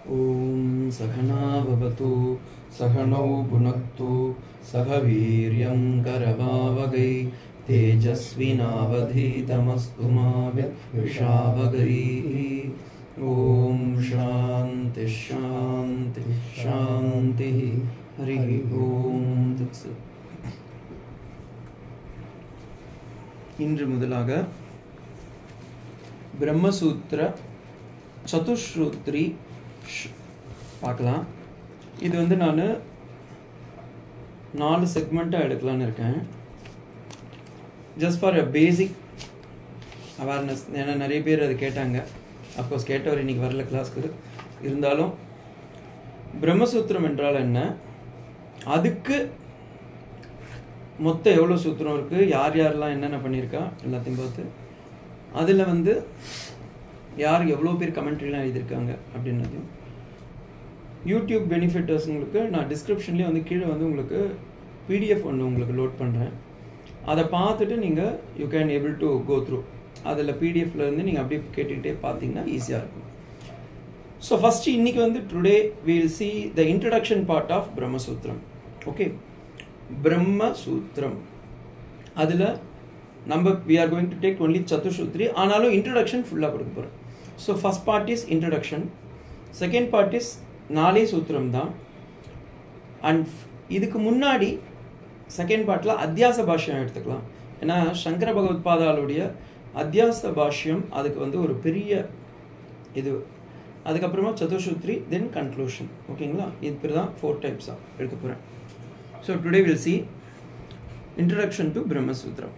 ॐ सहना भवतु सहनौ भुनक्तु सह वीर्यं करवावगै तेजस्विनावधीतमस्तु मा विद्विषावगैः ॐ शान्ति शान्ति शान्तिः हरिः ॐ तत्सत् இன்று முதலாக பிரம்மசூத்திர சதுஸ்ருத்ரி ஷ்- பார்க்கலாம் இது வந்து நான் நாலு செக்மெண்ட்டாக எடுக்கலான்னு இருக்கேன் just for a basic awareness ஏன்னா நிறைய பேர் அது கேட்டாங்க அஃப்கோர்ஸ் கேட்டவர் இன்னைக்கு வரல கிளாஸ்க்கு இருந்தாலும் பிரம்மசூத்திரம் என்றால் என்ன அதுக்கு மொத்தம் எவ்வளோ சூத்திரம் இருக்குது யார் யாரெல்லாம் என்னென்ன பண்ணியிருக்கா எல்லாத்தையும் பார்த்து அதில் வந்து யார் எவ்வளோ பேர் கமெண்ட்ரிலாம் எழுதியிருக்காங்க அப்படின்னதையும் யூடியூப் பெனிஃபிட்டர்ஸுங்களுக்கு நான் டிஸ்கிரிப்ஷன்லேயே வந்து கீழே வந்து உங்களுக்கு பிடிஎஃப் ஒன்று உங்களுக்கு லோட் பண்ணுறேன் அதை பார்த்துட்டு நீங்கள் you can able to go through அதில் பிடிஎஃப்ல இருந்து நீங்கள் அப்படியே கேட்டுக்கிட்டே பார்த்தீங்கன்னா ஈஸியாக இருக்கும் ஸோ ஃபஸ்ட்டு இன்னைக்கு வந்து today we'll see the introduction part of பிரம்மசூத்திரம் ஓகே பிரம்மசூத்திரம் அதில் நம்ம we are going to take only சத்துசூத்ரி ஆனாலும் இன்ட்ரடக்ஷன் ஃபுல்லாக கொடுக்க போகிறோம் so first part is introduction second part is நாலே சூத்திரம் தான் அண்ட் இதுக்கு முன்னாடி செகண்ட் பார்ட்டில் அத்தியாச பாஷ்யம் எடுத்துக்கலாம் ஏன்னா சங்கர பகவத்பாதாளுடைய அத்தியாச பாஷ்யம் அதுக்கு வந்து ஒரு பெரிய இது அதுக்கப்புறமா சதுசூத்ரி தென் கன்க்ளூஷன் ஓகேங்களா இப்படி தான் ஃபோர் டைப்ஸாக எடுக்க போகிறேன் so today will see introduction to பிரம்மசூத்திரம்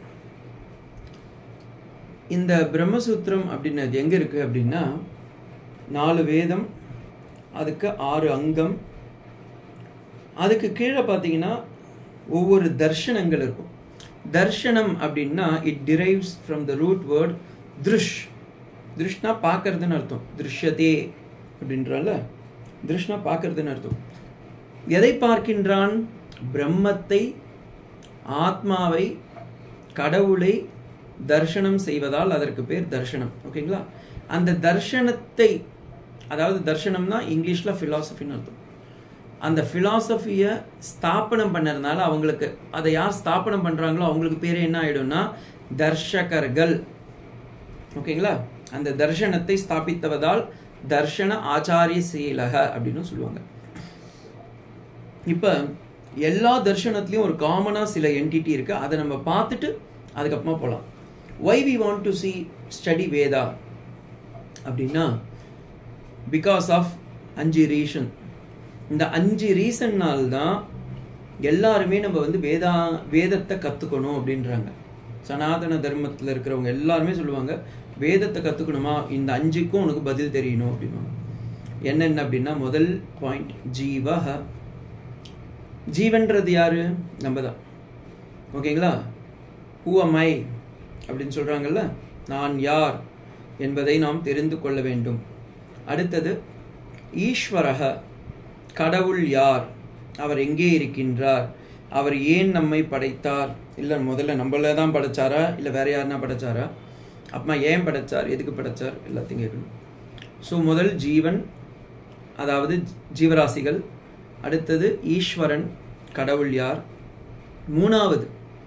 இந்த பிரம்மசூத்திரம் அப்படின்னது எங்கே இருக்குது அப்படின்னா நாலு வேதம் அதுக்கு ஆறு அங்கம் அதுக்கு கீழே பார்த்தீங்கன்னா ஒவ்வொரு தர்ஷனங்கள் இருக்கும் தர்ஷனம் அப்படின்னா it drives from the root word திருஷ் திருஷ்னா பார்க்கறதுன்னு அர்த்தம் திருஷ்யதே அப்படின்றால திருஷ்னா பார்க்கறதுன்னு அர்த்தம் எதை பார்க்கின்றான் பிரம்மத்தை ஆத்மாவை கடவுளை தர்ஷனம் செய்வதால் அதற்கு பேர் தர்ஷனம் ஓகேங்களா அந்த தர்ஷனத்தை அதாவது தர்ஷனம்னா இங்கிலீஷில் ஃபிலாசபின்னு அர்த்தம் அந்த ஃபிலாசபியை ஸ்தாபனம் பண்ணதுனால அவங்களுக்கு அதை யார் ஸ்தாபனம் பண்ணுறாங்களோ அவங்களுக்கு பேர் என்ன ஆயிடும்னா தர்ஷகர்கள் ஓகேங்களா அந்த தர்ஷனத்தை ஸ்தாபித்தவதால் தர்ஷன ஆச்சாரிய சீலக அப்படின்னு சொல்லுவாங்க இப்போ எல்லா தர்ஷனத்துலேயும் ஒரு காமனாக சில என்டிட்டி இருக்குது அதை நம்ம பார்த்துட்டு அதுக்கப்புறமா போகலாம் why we want to see study Veda அப்படின்னா பிகாஸ் ஆஃப் அஞ்சு ரீசன் இந்த அஞ்சு ரீசன்னால் தான் எல்லாருமே நம்ம வந்து வேதா வேதத்தை கற்றுக்கணும் அப்படின்றாங்க சனாதன தர்மத்தில் இருக்கிறவங்க எல்லாருமே சொல்லுவாங்க வேதத்தை கற்றுக்கணுமா இந்த அஞ்சுக்கும் உனக்கு பதில் தெரியணும் அப்படின்வாங்க என்னென்ன அப்படின்னா முதல் பாயிண்ட் ஜீவஹ ஜீவன்றது யாரு நம்ம தான் ஓகேங்களா ஹூ மை அப்படின்னு சொல்றாங்கல்ல நான் யார் என்பதை நாம் தெரிந்து கொள்ள வேண்டும் அடுத்தது ஈஸ்வரக கடவுள் யார் அவர் எங்கே இருக்கின்றார் அவர் ஏன் நம்மை படைத்தார் இல்லை முதல்ல நம்மள தான் படைச்சாரா இல்லை வேற யாருன்னா படைச்சாரா அப்புறமா ஏன் படைச்சார் எதுக்கு படைச்சார் எல்லாத்தையும் கேட்கணும் ஸோ முதல் ஜீவன் அதாவது ஜீவராசிகள் அடுத்தது ஈஸ்வரன் கடவுள் யார் மூணாவது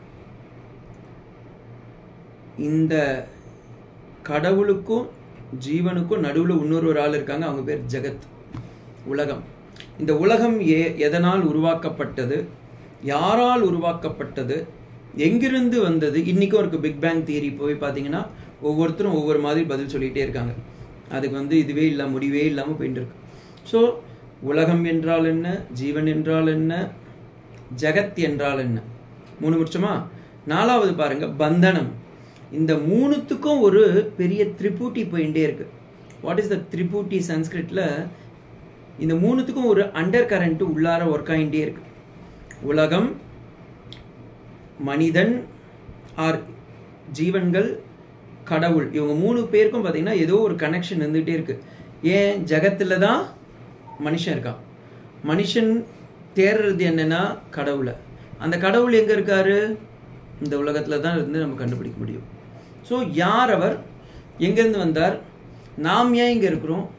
இந்த கடவுளுக்கும் ஜீவனுக்கும் நடுவில் இன்னொரு ஒரு ஆள் இருக்காங்க அவங்க பேர் ஜெகத் உலகம் இந்த உலகம் ஏ எதனால் உருவாக்கப்பட்டது யாரால் உருவாக்கப்பட்டது எங்கிருந்து வந்தது இன்றைக்கும் இருக்கு பிக் பேங் தியரி போய் பார்த்தீங்கன்னா ஒவ்வொருத்தரும் ஒவ்வொரு மாதிரி பதில் சொல்லிகிட்டே இருக்காங்க அதுக்கு வந்து இதுவே இல்லை முடிவே இல்லாமல் போயிட்டு இருக்கு ஸோ உலகம் என்றால் என்ன ஜீவன் என்றால் என்ன ஜெகத் என்றால் என்ன மூணு முடிச்சோமா நாலாவது பாருங்க பந்தனம் இந்த மூணுத்துக்கும் ஒரு பெரிய திரிபூட்டி போயிட்டே இருக்கு வாட் இஸ் த திரிபூட்டி சன்ஸ்கிரிட்ல இந்த மூணுத்துக்கும் ஒரு அண்டர் கரண்ட் உள்ளார ஒர்க் ஆகிட்டே இருக்கு உலகம் மனிதன் ஆர் ஜீவன்கள் கடவுள் இவங்க மூணு பேருக்கும் பார்த்தீங்கன்னா ஏதோ ஒரு கனெக்ஷன் இருந்துகிட்டே இருக்கு ஏன் ஜகத்தில் தான் மனுஷன் இருக்கான் மனுஷன் தேடுறது என்னன்னா கடவுளை அந்த கடவுள் எங்கே இருக்காரு இந்த உலகத்தில் தான் இருந்து நம்ம கண்டுபிடிக்க முடியும் ஸோ யார் அவர் எங்கேருந்து வந்தார் நாம் ஏன் இங்கே இருக்கிறோம்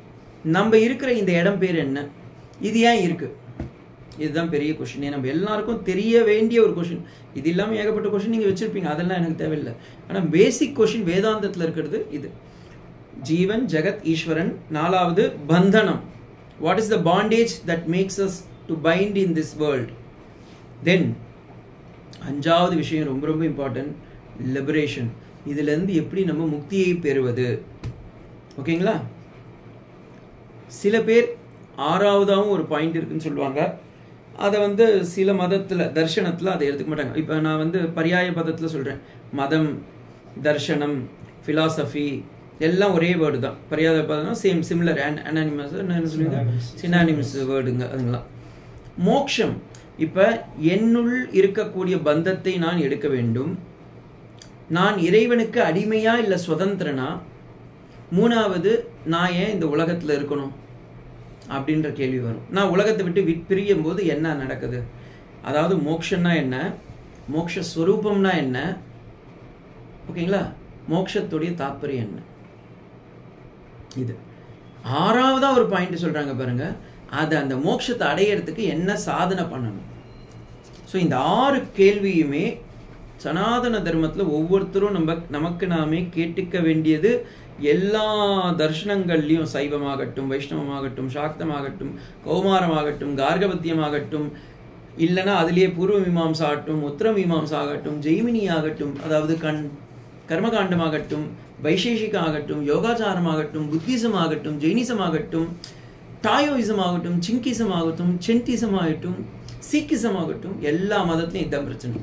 நம்ம இருக்கிற இந்த இடம் பேர் என்ன இது ஏன் இருக்கு இதுதான் பெரிய கொஷின் நம்ம எல்லாருக்கும் தெரிய வேண்டிய ஒரு கொஷின் இது இல்லாமல் ஏகப்பட்ட கொஷின் நீங்கள் வச்சிருப்பீங்க அதெல்லாம் எனக்கு தேவையில்லை ஆனால் பேசிக் கொஷின் வேதாந்தத்தில் இருக்கிறது இது ஜீவன் ஜெகத் ஈஸ்வரன் நாலாவது பந்தனம் what is the bondage that makes us to bind in this world then அஞ்சாவது விஷயம் ரொம்ப ரொம்ப இம்பார்ட்டன்ட் லிபரேஷன் இதுலேருந்து எப்படி நம்ம முக்தியை பெறுவது ஓகேங்களா சில பேர் ஆறாவதாகவும் ஒரு பாயிண்ட் இருக்குன்னு சொல்லுவாங்க அதை வந்து சில மதத்தில் தர்ஷனத்தில் அதை எடுத்துக்க மாட்டாங்க இப்போ நான் வந்து பரியாய பதத்தில் சொல்கிறேன் மதம் தர்ஷனம் ஃபிலாசபி எல்லாம் ஒரே வேர்டு தான் பரியாய பதம்னா சேம் சிமிலர் அனானிமஸ் என்ன சொல்லுவீங்க சினானிமஸ் வேர்டுங்க அதுங்களாம் மோக்ஷம் இப்போ என்னுள் இருக்கக்கூடிய பந்தத்தை நான் எடுக்க வேண்டும் நான் இறைவனுக்கு அடிமையா இல்லை சுதந்திரனா மூணாவது நான் ஏன் இந்த உலகத்தில் இருக்கணும் அப்படின்ற கேள்வி வரும் நான் உலகத்தை விட்டு வி பிரியும் போது என்ன நடக்குது அதாவது மோக்ஷன்னா என்ன மோக்ஷ ஸ்வரூபம்னா என்ன ஓகேங்களா மோக்ஷத்துடைய தாற்பயம் என்ன இது ஆறாவதா ஒரு பாயிண்ட் சொல்றாங்க பாருங்க அது அந்த மோட்சத்தை அடையிறதுக்கு என்ன சாதனை பண்ணணும் ஸோ இந்த ஆறு கேள்வியுமே சனாதன தர்மத்தில் ஒவ்வொருத்தரும் நம்ம நமக்கு நாமே கேட்டுக்க வேண்டியது எல்லா தர்ஷனங்கள்லையும் சைவமாகட்டும் வைஷ்ணவமாகட்டும் சாக்தமாகட்டும் கௌமாரமாகட்டும் கார்கபத்தியமாகட்டும் இல்லைன்னா அதுலேயே பூர்வ மீமாம்சா ஆகட்டும் உத்தர மீமாம்சா ஆகட்டும் ஜெய்மினி ஆகட்டும் அதாவது கண் கர்மகாண்டமாகட்டும் வைசேஷிகம் ஆகட்டும் யோகாச்சாரம் ஆகட்டும் புத்திசம் ஆகட்டும் ஜெயினிசம் ஆகட்டும் டாயோயிசம் ஆகட்டும் சிங்கிசம் ஆகட்டும் சென்டிசம் ஆகட்டும் சீக்கிசம் ஆகட்டும் எல்லா மதத்துலையும் இதுதான் பிரச்சனை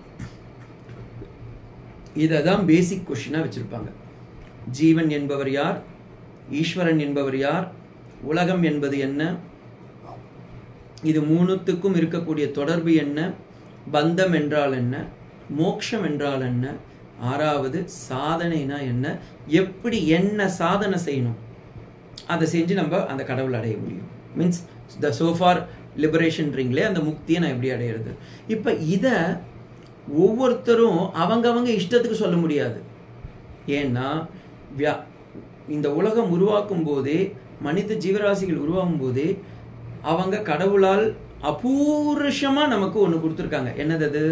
இதை தான் பேசிக் கொஷினாக வச்சுருப்பாங்க ஜீவன் என்பவர் யார் ஈஸ்வரன் என்பவர் யார் உலகம் என்பது என்ன இது மூணுத்துக்கும் இருக்கக்கூடிய தொடர்பு என்ன பந்தம் என்றால் என்ன மோக்ஷம் என்றால் என்ன ஆறாவது சாதனைனா என்ன எப்படி என்ன சாதனை செய்யணும் அதை செஞ்சு நம்ம அந்த கடவுள் அடைய முடியும் மீன்ஸ் த சோஃபார் லிபரேஷன்றீங்களே அந்த முக்தியை நான் எப்படி அடையிறது இப்போ இதை ஒவ்வொருத்தரும் அவங்கவங்க இஷ்டத்துக்கு சொல்ல முடியாது ஏன்னா வியா இந்த உலகம் உருவாக்கும் போதே மனித ஜீவராசிகள் உருவாகும் போதே அவங்க கடவுளால் அபூருஷமாக நமக்கு ஒன்று கொடுத்துருக்காங்க என்னது அது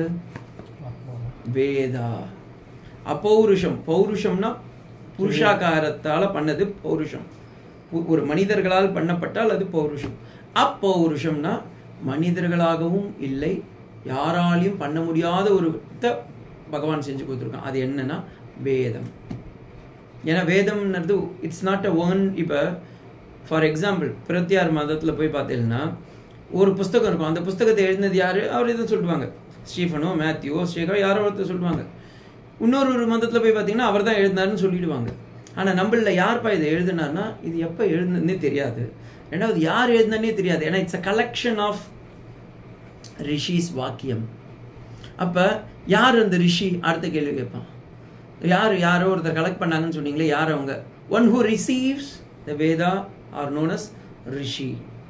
வேதா அப்பௌருஷம் பௌருஷம்னா புருஷாகாரத்தால் பண்ணது பௌருஷம் ஒரு மனிதர்களால் பண்ணப்பட்டால் அது பௌருஷம் அப்பௌருஷம்னா மனிதர்களாகவும் இல்லை யாராலையும் பண்ண முடியாத ஒரு பகவான் செஞ்சு கொடுத்துருக்கான் அது என்னன்னா வேதம் ஏன்னா வேதம்ன்றது இட்ஸ் நாட் அ ஒன் இப்போ ஃபார் எக்ஸாம்பிள் பிரத்யார் மதத்தில் போய் பார்த்தீங்கன்னா ஒரு புஸ்தகம் இருக்கும் அந்த புஸ்தகத்தை எழுதினது யார் அவர் எதுவும் சொல்லுவாங்க ஸ்டீஃபனோ மேத்யூவோ ஸ்ரீகரோ யாரோ ஒருத்தர் சொல்லுவாங்க இன்னொரு ஒரு மதத்தில் போய் பார்த்தீங்கன்னா அவர் தான் எழுதினாருன்னு சொல்லிடுவாங்க ஆனால் நம்மளில் யார்ப்பா இதை எழுதினார்னா இது எப்போ எழுதுனதுனே தெரியாது ரெண்டாவது யார் எழுதினே தெரியாது ஏன்னா it's a collection of rishis வாக்கியம் அப்போ யார் அந்த ரிஷி அடுத்த கேள்வி கேட்பான் யார் யாரோ ஒருத்தர் கலெக்ட் பண்ணாங்கன்னு சொன்னீங்களே யார் அவங்க one who receives the Veda are known as rishi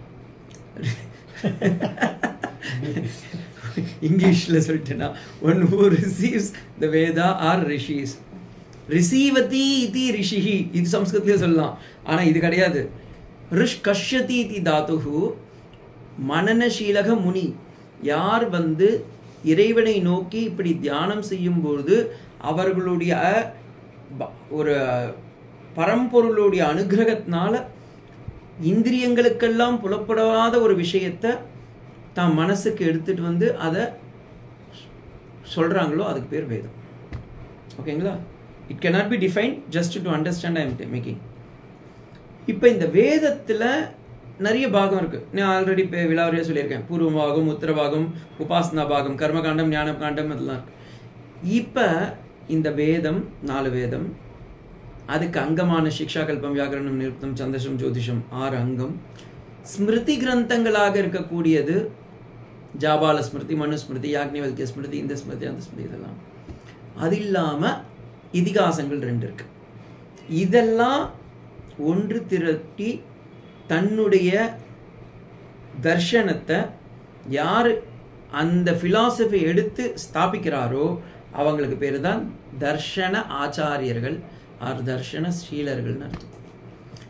இங்கிலீஷில் சொல்லிட்டேன்னா one who receives the Veda are rishis ரிசீவதி இதி ரிஷிஹி இது சம்ஸ்கிருத்திலே சொல்லலாம் ஆனால் இது கிடையாது ரிஷ் கஷ்யதி இதி தாத்துஹு மனநசீலக முனி யார் வந்து இறைவனை நோக்கி இப்படி தியானம் செய்யும் பொழுது அவர்களுடைய ஒரு பரம்பொருளுடைய அனுகிரகத்தினால இந்திரியங்களுக்கெல்லாம் புலப்படாத ஒரு விஷயத்தை தான் மனசுக்கு எடுத்துட்டு வந்து அதை சொல்கிறாங்களோ அதுக்கு பேர் வேதம் ஓகேங்களா it cannot be define just to understand I am making இப்போ இந்த வேதத்தில் நிறைய பாகம் இருக்குது நான் ஆல்ரெடி இப்போ விழாவரியாக சொல்லியிருக்கேன் பூர்வ பாகம் உத்தர பாகம் உபாசனா பாகம் கர்மகாண்டம் ஞான காண்டம் அதெல்லாம் இருக்கு இப்போ இந்த வேதம் நாலு வேதம் அதுக்கு அங்கமான சிக்ஷா கல்பம் வியாகரணம் நிருப்தம் சந்தசம் ஜோதிஷம் ஆறு அங்கம் ஸ்மிருதி கிரந்தங்களாக இருக்கக்கூடியது ஜாபால ஸ்மிருதி மனுஸ்மிருதி யாக்னிவல்கிய ஸ்மிருதி இந்த ஸ்மிருதி அந்த ஸ்மிருதி இதெல்லாம் அது இல்லாமல் இதிகாசங்கள் ரெண்டு இருக்கு இதெல்லாம் ஒன்று திரட்டி தன்னுடைய தர்ஷனத்தை யார் அந்த ஃபிலாசபி எடுத்து ஸ்தாபிக்கிறாரோ அவங்களுக்கு பேர் தான் தர்ஷன ஆச்சாரியர்கள் ஆர் தர்ஷன ஸ்ரீலர்கள்னு அர்த்தம்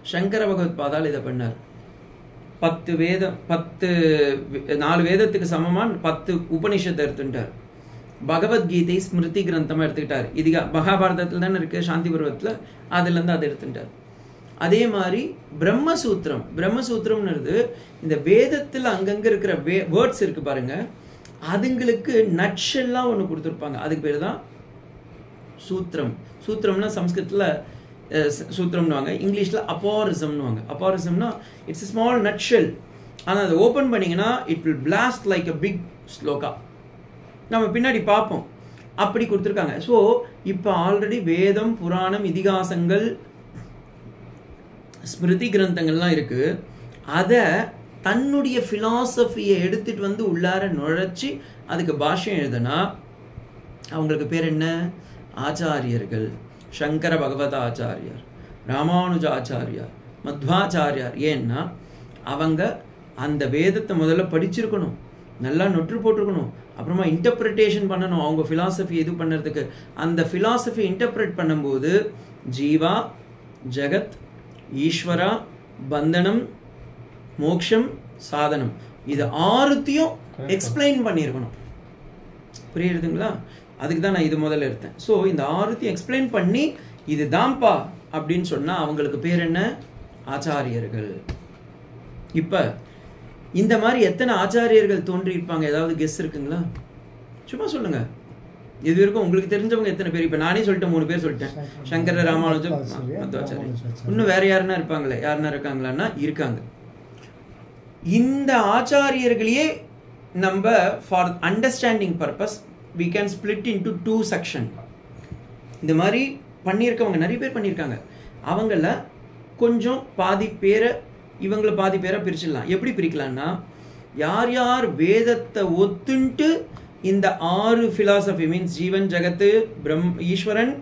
சங்கர பகவத் பாதால் இதை பண்ணார் பத்து வேதம் பத்து வே- நாலு வேதத்துக்கு சமமா பத்து உபனிஷத்தை எடுத்துட்டார் பகவத்கீதை ஸ்மிருதி கிரந்தமா எடுத்துக்கிட்டார் இது மகாபாரதத்தில் தானே இருக்கு சாந்தி பருவத்தில் அதுல இருந்து அதை எடுத்துட்டார் அதே மாதிரி பிரம்மசூத்திரம் பிரம்மசூத்திரம்ன்றது இந்த வேதத்துல அங்கங்க இருக்கிற வே வேர்ட்ஸ் இருக்கு பாருங்க அதுங்களுக்கு நட்ஷெல்லாம் ஒன்று கொடுத்துருப்பாங்க அதுக்கு பேர் தான் சூத்திரம் சூத்திரம்னா சம்ஸ்கிருதத்தில் சூத்திரம்னுவாங்க இங்கிலீஷில் அப்பாரிசம்னுவாங்க அப்பாரிசம்னா இட்ஸ் ஸ்மால் நட்ஷெல் ஆனால் அதை ஓப்பன் பண்ணீங்கன்னா it will blast like a big sloka நம்ம பின்னாடி பார்ப்போம் அப்படி கொடுத்துருக்காங்க ஸோ இப்போ ஆல்ரெடி வேதம் புராணம் இதிகாசங்கள் ஸ்மிருதி கிரந்தங்கள்லாம் இருக்கு அதை தன்னுடைய ஃபிலாசபியை எடுத்துட்டு வந்து உள்ளார நுழைச்சி அதுக்கு பாஷ்யம் எழுதுனா அவங்களுக்கு பேர் என்ன ஆச்சாரியர்கள் சங்கர பகவத ஆச்சாரியார் ராமானுஜ ஆச்சாரியார் மத்வாச்சாரியார் ஏன்னா அவங்க அந்த வேதத்தை முதல்ல படிச்சிருக்கணும் நல்லா நொற்று போட்டிருக்கணும் அப்புறமா இன்டர்பிரிட்டேஷன் பண்ணணும் அவங்க ஃபிலாசபி இது பண்ணுறதுக்கு அந்த ஃபிலாசபி இன்டர்பிரேட் பண்ணும்போது ஜீவா ஜெகத் ஈஸ்வரா பந்தனம் மோக்ஷம் சாதனம் இது ஆறுத்தையும் எக்ஸ்பிளைன் பண்ணியிருக்கணும் புரியுதுங்களா அதுக்கு தான் நான் இது முதல்ல எடுத்தேன் ஸோ இந்த ஆறுத்தையும் எக்ஸ்பிளைன் பண்ணி இது தான்ப்பா அப்படின்னு சொன்னா அவங்களுக்கு பேர் என்ன ஆச்சாரியர்கள் இப்ப இந்த மாதிரி எத்தனை ஆச்சாரியர்கள் தோன்றியிருப்பாங்க ஏதாவது கெஸ் இருக்குங்களா சும்மா சொல்லுங்க இது வரைக்கும் உங்களுக்கு தெரிஞ்சவங்க எத்தனை பேர் இப்ப நானே சொல்லிட்டேன் மூணு பேர் சொல்லிட்டேன் சங்கர ராமானுஜம் மத்வாச்சாரியர் இன்னும் வேற யாருன்னா இருப்பாங்களே யாருன்னா இருக்காங்களான்னா இருக்காங்க இந்த ஆச்சாரியர்களையே நம்ம for understanding purpose we can split into two section இந்த மாதிரி பண்ணியிருக்கவங்க நிறைய பேர் பண்ணியிருக்காங்க அவங்கள கொஞ்சம் பாதி பேரை இவங்கள பாதி பேரை பிரிச்சிடலாம் எப்படி பிரிக்கலாம்னா யார் யார் வேதத்தை ஒத்துன்ட்டு இந்த ஆறு ஃபிலாசபி மீன்ஸ் ஜீவன் ஜெகத்து பிரம் ஈஸ்வரன்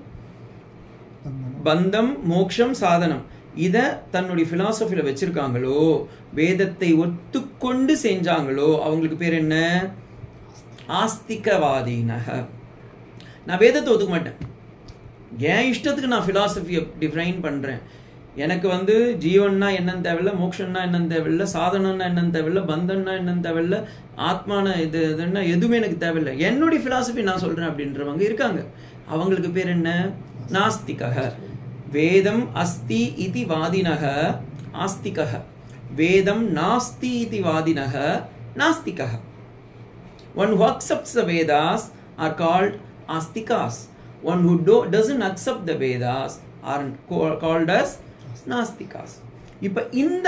பந்தம் மோக்ஷம் சாதனம் இதை தன்னுடைய ஃபிலாசபியில் வச்சிருக்காங்களோ வேதத்தை ஒத்துக்கொண்டு செஞ்சாங்களோ அவங்களுக்கு பேர் என்ன ஆஸ்திகவாதீனக நான் வேதத்தை ஒத்துக்க மாட்டேன் என் இஷ்டத்துக்கு நான் ஃபிலாசபியை டிஃபைன் பண்ணுறேன் எனக்கு வந்து ஜீவன்னா என்னன்னு தேவையில்ல மோக்ஷன்னா என்னன்னு தேவையில்ல சாதனம்னா என்னன்னு தேவையில்ல பந்தம்னா என்னன்னு தேவையில்ல ஆத்மான இது இதுன்னா எதுவுமே எனக்கு தேவையில்லை என்னுடைய ஃபிலாசபி நான் சொல்கிறேன் அப்படின்றவங்க இருக்காங்க அவங்களுக்கு பேர் என்ன நாஸ்திகக வேதம் அஸ்தி இதி வாதினக ஆஸ்திகக வேதம் நாஸ்தி இதி வாதினக நாஸ்திகக One who accepts the Vedas are called Astikas. One who do, doesn't accept the Vedas are co- called as Nastikas. இப்போ இந்த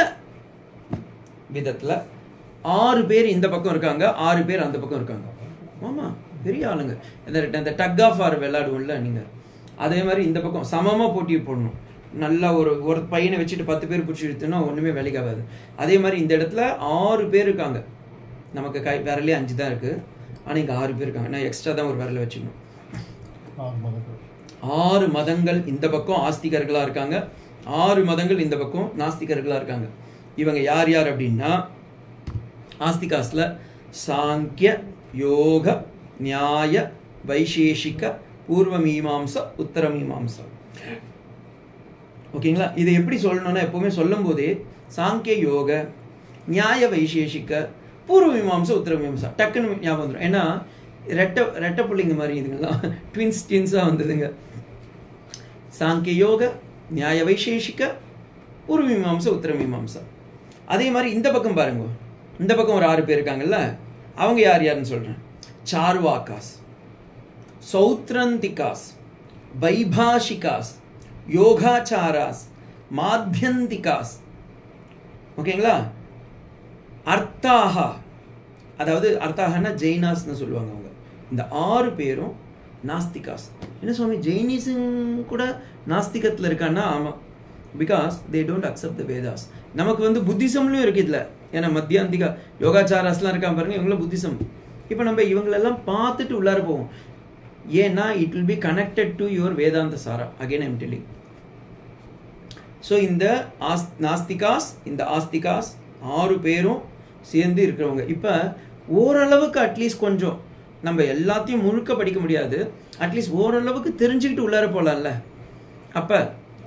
விதத்துல ஆறு பேர் இந்த பக்கம் இருக்காங்க ஆறு பேர் அந்த பக்கம் இருக்காங்க ஆமா பெரிய ஆளுங்க இந்த இந்த டக் ஆஃப் ஆர் விளையாடுவோம்ல நீங்க அதே மாதிரி இந்த பக்கம் சமமா போட்டி போடணும் நல்லா ஒரு ஒரு பையனை வச்சுட்டு பத்து பேர் பிடிச்சி இழுத்துனா ஒண்ணுமே வேலைக்கு ஆகாது அதே மாதிரி இந்த இடத்துல ஆறு பேர் இருக்காங்க நமக்கு கை விரலே அஞ்சு தான் இருக்கு ஆனா இங்க ஆறு பேர் இருக்காங்க நான் எக்ஸ்ட்ரா தான் ஒரு விரல வச்சுக்கணும் ஆறு மதங்கள் இந்த பக்கம் ஆஸ்திகர்களா இருக்காங்க ஆறு மதங்கள் இந்த பக்கம் நாஸ்திகர்களா இருக்காங்க இவங்க யார் யார் அப்படின்னா ஆஸ்திகாஸ்ல சாங்கிய யோக நியாய வைசேஷிக பூர்வ மீமாம்ச உத்தர மீமாம்சா ஓகேங்களா இதை எப்படி சொல்லணும்னா எப்பவுமே சொல்லும் போதே சாங்கிய யோக நியாய வைசேஷிக்க பூர்வ மீமாம்சா உத்தர மீமாம்சா டக்குன்னு ஞாபகம் வந்துடும் ஏன்னா ரெட்ட ரெட்ட பிள்ளைங்க மாதிரி இதுங்கெல்லாம் ட்வின்ஸ் ட்வின்ஸாக வந்ததுங்க சாங்கிய யோக நியாய வைசேஷிக்க பூர்வ மீமாம்சா உத்தர மீமாம்சா அதே மாதிரி இந்த பக்கம் பாருங்க இந்த பக்கம் ஒரு ஆறு பேர் இருக்காங்கல்ல அவங்க யார் யாருன்னு சொல்றேன் சார்வாகாஸ் சௌத்ரந்திகாஸ் வைபாஷிகாஸ் யோகாச்சாராஸ் மாத்தியந்திகாஸ் ஓகேங்களா அர்த்தாகா அதாவது அர்த்தாகனா ஜெயினாஸ்னு சொல்லுவாங்க அவங்க இந்த ஆறு பேரும் நாஸ்திகாஸ் என்ன சுவாமி ஜெயினிசம் கூட நாஸ்திகத்தில் இருக்கான்னா ஆமாம் because they don't accept the Vedas நமக்கு வந்து புத்திசம்லையும் இருக்கு இதில் ஏன்னா மத்தியாந்திகா யோகாச்சாராஸ்லாம் இருக்கான் பாருங்க இவங்களும் புத்திசம் இப்போ நம்ம இவங்களெல்லாம் பார்த்துட்டு உள்ளார போவோம் ஏன்னா it will be connected to your Vedanta Sara again I'm telling so இந்த ஆஸ் நாஸ்திகாஸ் இந்த ஆஸ்திகாஸ் ஆறு பேரும் சேர்ந்து இருக்கிறவங்க இப்போ ஓரளவுக்கு அட்லீஸ்ட் கொஞ்சம் நம்ம எல்லாத்தையும் முழுக்க படிக்க முடியாது அட்லீஸ்ட் ஓரளவுக்கு தெரிஞ்சுக்கிட்டு உள்ளார போகலாம்ல அப்போ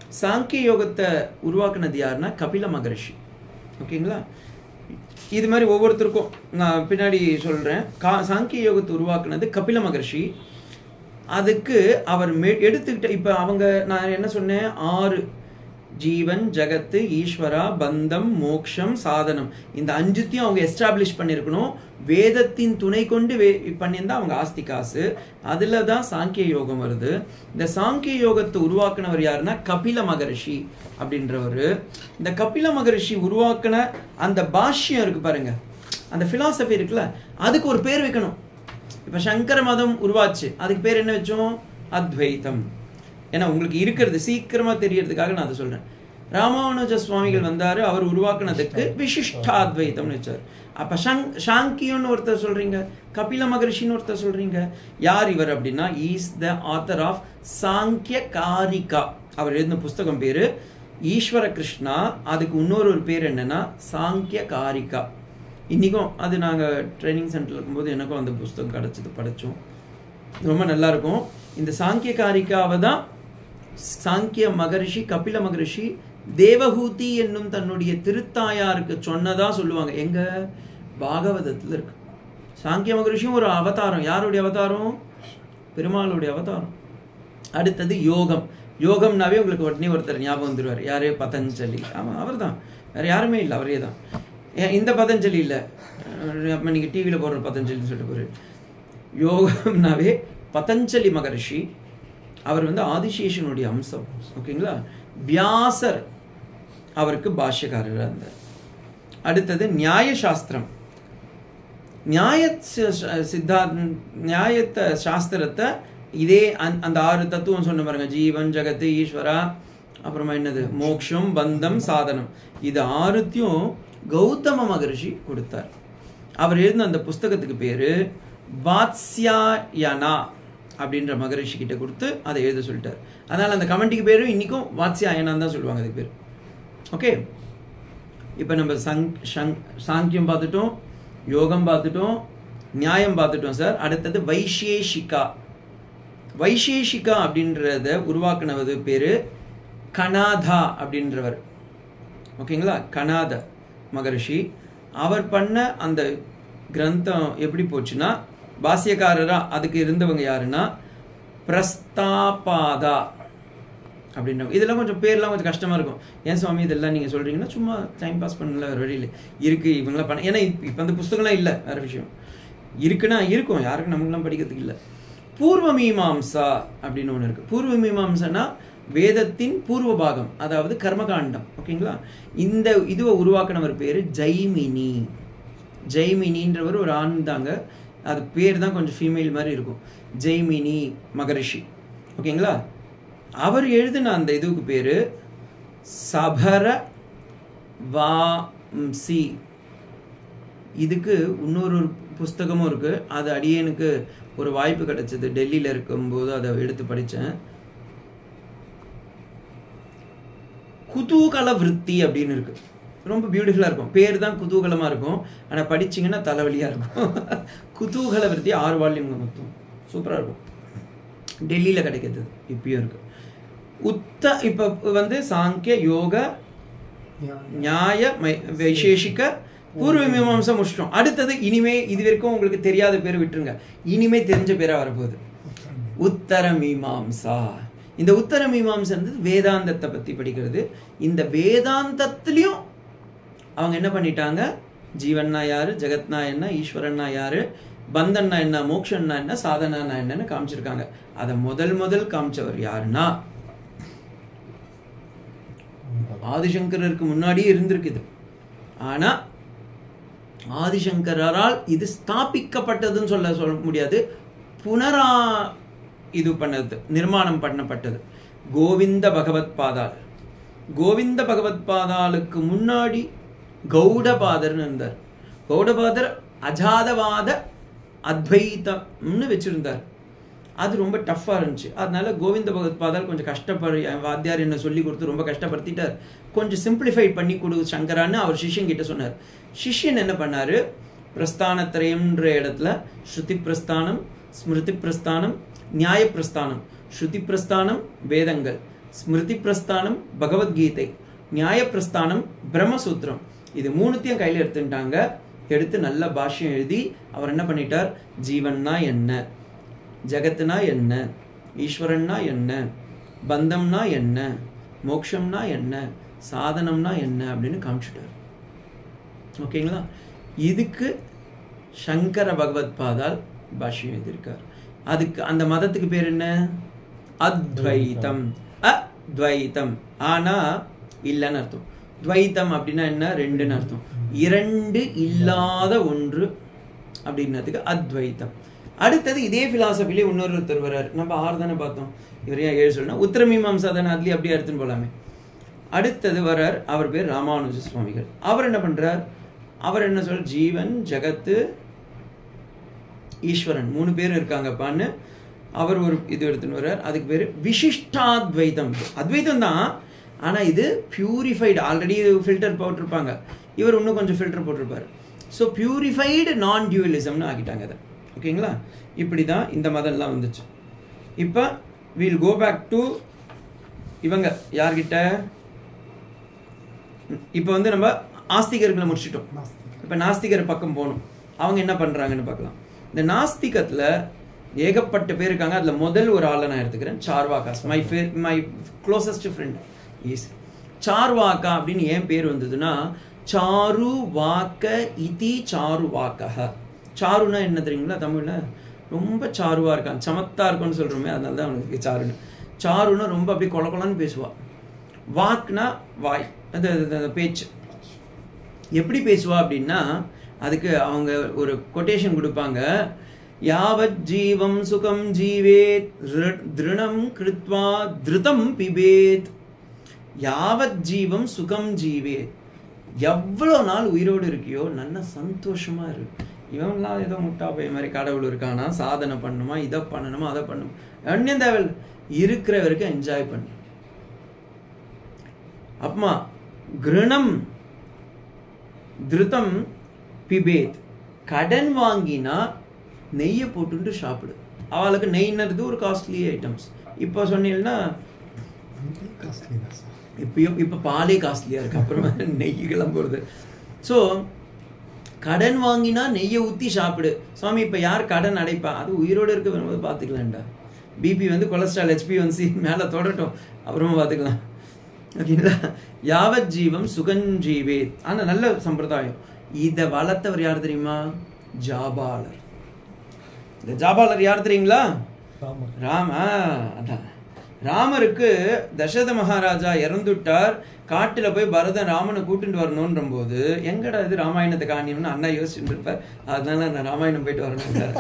சாங்கிய யோகத்தை உருவாக்குனது யாருன்னா கபில மகரிஷி ஓகேங்களா இது மாதிரி ஒவ்வொருத்தருக்கும் நான் பின்னாடி சொல்கிறேன் கா சாங்கிய யோகத்தை உருவாக்குனது கபில மகர்ஷி அதுக்கு அவர் மெ எடுத்துக்கிட்ட இப்போ அவங்க நான் என்ன சொன்னேன் ஆறு ஜீவன் ஜகத்து ஈஸ்வரா பந்தம் மோக்ஷம் சாதனம் இந்த அஞ்சுத்தையும் அவங்க எஸ்டாப்ளிஷ் பண்ணியிருக்கணும் வேதத்தின் துணை கொண்டு வே பண்ணியிருந்தா அவங்க ஆஸ்தி காசு அதில் தான் சாங்கிய யோகம் வருது இந்த சாங்கிய யோகத்தை உருவாக்குனவர் யாருன்னா கபில மகரிஷி அப்படின்றவர் இந்த கபில மகரிஷி உருவாக்குன அந்த பாஷ்யம் இருக்கு பாருங்க அந்த ஃபிலாசபி இருக்குல்ல அதுக்கு ஒரு பேர் வைக்கணும் இப்போ சங்கர மதம் உருவாச்சு அதுக்கு பேர் என்ன வச்சோம் அத்வைத்தம் ஏன்னா உங்களுக்கு இருக்கிறது சீக்கிரமா தெரியறதுக்காக நான் அதை சொல்றேன் ராமானுஜ சுவாமிகள் வந்தாரு அவர் உருவாக்குனதுக்கு விசிஷ்டாத்வைத்தம்னு வச்சார் அப்ப சங் சாங்கியம்னு ஒருத்தர் சொல்றீங்க கபில மகரிஷின்னு ஒருத்தர் சொல்றீங்க யார் இவர் அப்படின்னா இஸ் த ஆத்தர் ஆஃப் சாங்கிய காரிகா அவர் எழுதின புஸ்தகம் பேரு ஈஸ்வர கிருஷ்ணா அதுக்கு இன்னொரு ஒரு பேர் என்னன்னா சாங்கிய காரிகா இன்றைக்கும் அது நாங்கள் ட்ரைனிங் சென்டரில் இருக்கும்போது எனக்கும் அந்த புஸ்தகம் கிடச்சிது படித்தோம் ரொம்ப நல்லா இருக்கும் இந்த சாங்கிய காரிக்காவை தான் சாங்கிய மகரிஷி கபில மகரிஷி தேவஹூதி என்னும் தன்னுடைய திருத்தாயாருக்கு சொன்னதா சொல்லுவாங்க எங்க பாகவதத்தில் இருக்கு சாங்கிய மகரிஷியும் ஒரு அவதாரம் யாருடைய அவதாரம் பெருமாளுடைய அவதாரம் அடுத்தது யோகம் யோகம்னாவே உங்களுக்கு உடனே ஒருத்தர் ஞாபகம் வந்துருவார் யாரே பதஞ்சலி ஆமாம் அவர் தான் வேறு யாருமே இல்லை அவரே தான் ஏன் இந்த பதஞ்சலி இல்லை அப்போ நீங்கள் டிவியில் போடுற பதஞ்சலின்னு சொல்லிட்டு போரு யோகம்னாவே பதஞ்சலி மகரிஷி அவர் வந்து ஆதிசேஷனுடைய அம்சம் ஓகேங்களா வியாசர் அவருக்கு பாஷ்யக்காரராக இருந்தார் அடுத்தது நியாய சாஸ்திரம் நியாய சித்தா நியாயத்தை சாஸ்திரத்தை இதே அந் அந்த ஆறு தத்துவம் சொன்ன பாருங்க ஜீவன் ஜகத்து ஈஸ்வரா அப்புறமா என்னது மோக்ஷம் பந்தம் சாதனம் இது ஆறுத்தையும் கௌதம மகரிஷி கொடுத்தார் அவர் எழுதின அந்த புஸ்தகத்துக்கு பேரு வாத்ஸ்யாயனா அப்படின்ற மகரிஷி கிட்ட கொடுத்து அதை எழுத சொல்லிட்டார் அதனால அந்த கமெண்ட்டுக்கு பேரும் இன்னைக்கும் வாத்ஸ்யாயனான்னு தான் சொல்லுவாங்க அதுக்கு பேர் ஓகே இப்போ நம்ம சங் சங் சாங்கியம் பார்த்துட்டோம் யோகம் பார்த்துட்டோம் நியாயம் பார்த்துட்டோம் சார் அடுத்தது வைசேஷிகா வைசேஷிகா அப்படின்றத உருவாக்குனவது பேர் கனாதா அப்படின்றவர் ஓகேங்களா கனாத மகரிஷி அவர் பண்ண அந்த கிரந்தம் எப்படி போச்சுன்னா பாசியக்காரரா அதுக்கு இருந்தவங்க யாருன்னா பிரஸ்தாபாதா அப்படின்ற இதெல்லாம் கொஞ்சம் பேர்லாம் கொஞ்சம் கஷ்டமா இருக்கும் ஏன் சுவாமி இதெல்லாம் நீங்க சொல்றீங்கன்னா சும்மா டைம் பாஸ் பண்ணல வேற வழியில் இருக்கு இவங்களாம் பண்ண ஏன்னா இப்போ அந்த புஸ்தகம்லாம் இல்லை வேற விஷயம் இருக்குன்னா இருக்கும் யாருக்கும் நமக்குலாம் படிக்கிறதுக்கு இல்லை பூர்வ மீமாம்சா அப்படின்னு ஒன்று இருக்கு பூர்வ மீமாம்சனா வேதத்தின் பூர்வ பாகம் அதாவது கர்மகாண்டம் ஓகேங்களா இந்த இதுவை உருவாக்கினவர் பேர் ஜெய்மினி ஜெய்மினின்றவர் ஒரு ஆண் தாங்க அது பேர் தான் கொஞ்சம் ஃபீமேல் மாதிரி இருக்கும் ஜெய்மினி மகரிஷி ஓகேங்களா அவர் எழுதின அந்த இதுக்கு பேர் சபர வாம்சி இதுக்கு இன்னொரு புஸ்தகமும் இருக்கு அது அடியேனுக்கு ஒரு வாய்ப்பு கிடைச்சது டெல்லியில் இருக்கும்போது அதை எடுத்து படித்தேன் குதூகல விருத்தி அப்படின்னு இருக்கு ரொம்ப பியூட்டிஃபுல்லாக இருக்கும் பேர் தான் குதூகலமாக இருக்கும் ஆனால் படிச்சிங்கன்னா தலைவலியாக இருக்கும் குதூகல விருத்தி ஆறு வால்யூம் மொத்தம் சூப்பராக இருக்கும் டெல்லியில் கிடைக்கிறது இப்பயும் இருக்கு உத்த இப்போ வந்து சாங்கிய யோக நியாய வைசேஷிக பூர்வ மீமாம்சா முடிச்சிட்டோம் அடுத்தது இனிமே இது வரைக்கும் உங்களுக்கு தெரியாத பேர் விட்டுருங்க இனிமே தெரிஞ்ச பேரா வரப்போகுது உத்தர மீமாம்சா இந்த உத்தர மீமாம்சன்றது வேதாந்தத்தை பத்தி படிக்கிறது இந்த வேதாந்தத்திலையும் அவங்க என்ன பண்ணிட்டாங்க ஜீவன்னா யாரு ஜெகத்னா என்ன ஈஸ்வரன்னா யாரு பந்தன்னா என்ன மோக்ஷன்னா என்ன சாதனானா என்னன்னு காமிச்சிருக்காங்க அதை முதல் முதல் காமிச்சவர் யாருன்னா ஆதிசங்கரருக்கு முன்னாடியே இருந்திருக்குது ஆனா ஆதிசங்கரால் இது ஸ்தாபிக்கப்பட்டதுன்னு சொல்ல சொல்ல முடியாது புனரா இது பண்ணது நிர்மாணம் பண்ணப்பட்டது கோவிந்த பகவத் பாதால் கோவிந்த பகவத் பாதாளுக்கு முன்னாடி கௌடபாதர்னு இருந்தார் கௌடபாதர் அஜாதவாத அத்வைத்தம்னு வச்சிருந்தார் அது ரொம்ப டஃப்பாக இருந்துச்சு அதனால கோவிந்த பகவத் பாதால் கொஞ்சம் கஷ்டப்படு என் வாத்தியார் என்ன சொல்லி கொடுத்து ரொம்ப கஷ்டப்படுத்திட்டார் கொஞ்சம் சிம்பிளிஃபை பண்ணி கொடு சங்கரான்னு அவர் சிஷ்யன் கிட்ட சொன்னார் சிஷ்யன் என்ன பண்ணாரு பிரஸ்தானத்திரயம்ன்ற இடத்துல ஸ்ருதி பிரஸ்தானம் ஸ்மிருதி பிரஸ்தானம் நியாய பிரஸ்தானம் ஸ்ருதி பிரஸ்தானம் வேதங்கள் ஸ்மிருதி பிரஸ்தானம் பகவத்கீதை நியாய பிரஸ்தானம் பிரம்மசூத்திரம் இது மூணுத்தையும் கையில் எடுத்துட்டாங்க எடுத்து நல்ல பாஷ்யம் எழுதி அவர் என்ன பண்ணிட்டார் ஜீவன்னா என்ன ஜெகத்துனா என்ன ஈஸ்வரன்னா என்ன பந்தம்னா என்ன மோக்ஷம்னா என்ன சாதனம்னா என்ன அப்படின்னு காமிச்சிட்டார் ஓகேங்களா இதுக்கு சங்கர பகவத் பாதால் பாஷ்யம் எழுதியிருக்கார் அதுக்கு அந்த மதத்துக்கு பேர் என்ன அத்வைதம் அத்வைதம் ஆனா இல்லைன்னு அர்த்தம் துவைத்தம் அப்படின்னா என்ன ரெண்டுன்னு அர்த்தம் இரண்டு இல்லாத ஒன்று அப்படின்னதுக்கு அத்வைத்தம் அடுத்தது இதே பிலாசபிலே இன்னொருத்தர் வர்றார் நம்ம ஆறு தானே பார்த்தோம் இவர் ஏன் ஏழு சொல்லணும் உத்தரமீமாம்சா தானே அதுலேயே அப்படியே எடுத்துன்னு போலாமே அடுத்தது வர்றார் அவர் பேர் ராமானுஜ சுவாமிகள் அவர் என்ன பண்றார் அவர் என்ன சொல் ஜீவன் ஜகத்து ஈஸ்வரன் மூணு பேர் இருக்காங்கப்பான்னு அவர் ஒரு இது எடுத்துன்னு வர்றார் அதுக்கு பேர் விசிஷ்டாத்வைதம் அத்வைதம் தான் ஆனால் இது பியூரிஃபைடு ஆல்ரெடி இது ஃபில்டர் போட்டிருப்பாங்க இவர் இன்னும் கொஞ்சம் ஃபில்டர் போட்டிருப்பார் ஸோ பியூரிஃபைடு நான் டியூவலிசம்னு ஆக்கிட்டாங்க அதை ஓகேங்களா இப்படி தான் இந்த மதம்லாம் வந்துச்சு இப்போ வீல் கோ பேக் டு இவங்க யார்கிட்ட இப்போ வந்து நம்ம ஆஸ்திகர்களை முடிச்சிட்டோம் இப்போ நாஸ்திகர் பக்கம் போகணும் அவங்க என்ன பண்ணுறாங்கன்னு பார்க்கலாம் இந்த நாஸ்திகத்தில் ஏகப்பட்ட பேர் இருக்காங்க அதில் முதல் ஒரு ஆளை நான் எடுத்துக்கிறேன் சார்வாகாஸ் மை ஃபே my closest friend is Charvaka அப்படின்னு ஏன் பேர் வந்ததுன்னா சாரு வாக்க இதி சாரு வாக்கஹ சாருனா என்ன தெரியுங்களா தமிழில் ரொம்ப சாருவா இருக்கான் சமத்தா இருக்கும்னு சொல்கிறோமே அதனால தான் அவனுக்கு சாருன்னு சாருன்னா ரொம்ப அப்படியே கொல கொலன்னு பேசுவா வாக்னா வாய் அது அது- அது பேச்சு எப்படி பேசுவா அப்படின்னா அதுக்கு அவங்க ஒரு கொட்டேஷன் கொடுப்பாங்க யாவத் ஜீவம் சுகம் ஜீவேத் ரிரு- திருணம் கிருத்வா திருதம் பிபேத் யாவத் ஜீவம் சுகம் ஜீவேத் எவ்வளோ நாள் உயிரோடு இருக்கியோ நல்ல சந்தோஷமா இரு இவன்லாம் ஏதோ முட்டா பைய மாதிரி கடவுள் இருக்கானா சாதனை பண்ணுமா இதை பண்ணணுமா அதை பண்ணணும் அந்நியம் தேவையில்லை இருக்கிற வரைக்கும் என்ஜாய் பண்ணு அப்மா கிருணம் திருத்தம் பிபேத் கடன் வாங்கினா நெய்யை போட்டுட்டு சாப்பிடு அவளுக்கு நெய்னது ஒரு காஸ்ட்லி ஐட்டம்ஸ் இப்போ சொன்னீங்கன்னா இப்பயும் இப்போ பாலே காஸ்ட்லியாக இருக்கு அப்புறமா நெய் கிளம்புறது ஸோ கடன் வாங்கினா நெய்யை ஊற்றி சாப்பிடு சுவாமி இப்போ யார் கடன் அடைப்பா அது உயிரோடு இருக்க வரும்போது பார்த்துக்கலாம்டா பிபி வந்து கொலஸ்ட்ரால் ஹெச்பி வந்து மேலே தொடட்டும் அப்புறமா பார்த்துக்கலாம் ஓகேங்களா யாவத் ஜீவம் சுகஞ்சீவே ஆனால் நல்ல சம்பிரதாயம் இதை வளர்த்தவர் யார் தெரியுமா ஜாபாலர் இந்த ஜாபாலர் யார் தெரியுங்களா ராம அதான் ராமருக்கு தசரத மகாராஜா இறந்துட்டார் காட்டுல போய் பரதன் ராமனை கூட்டிட்டு வரணுன்ற போது எங்கடா இது ராமாயணத்தை காணியம்னு அண்ணா யோசிச்சுட்டு இருப்பார் அதனால நான் ராமாயணம் போயிட்டு வரணும்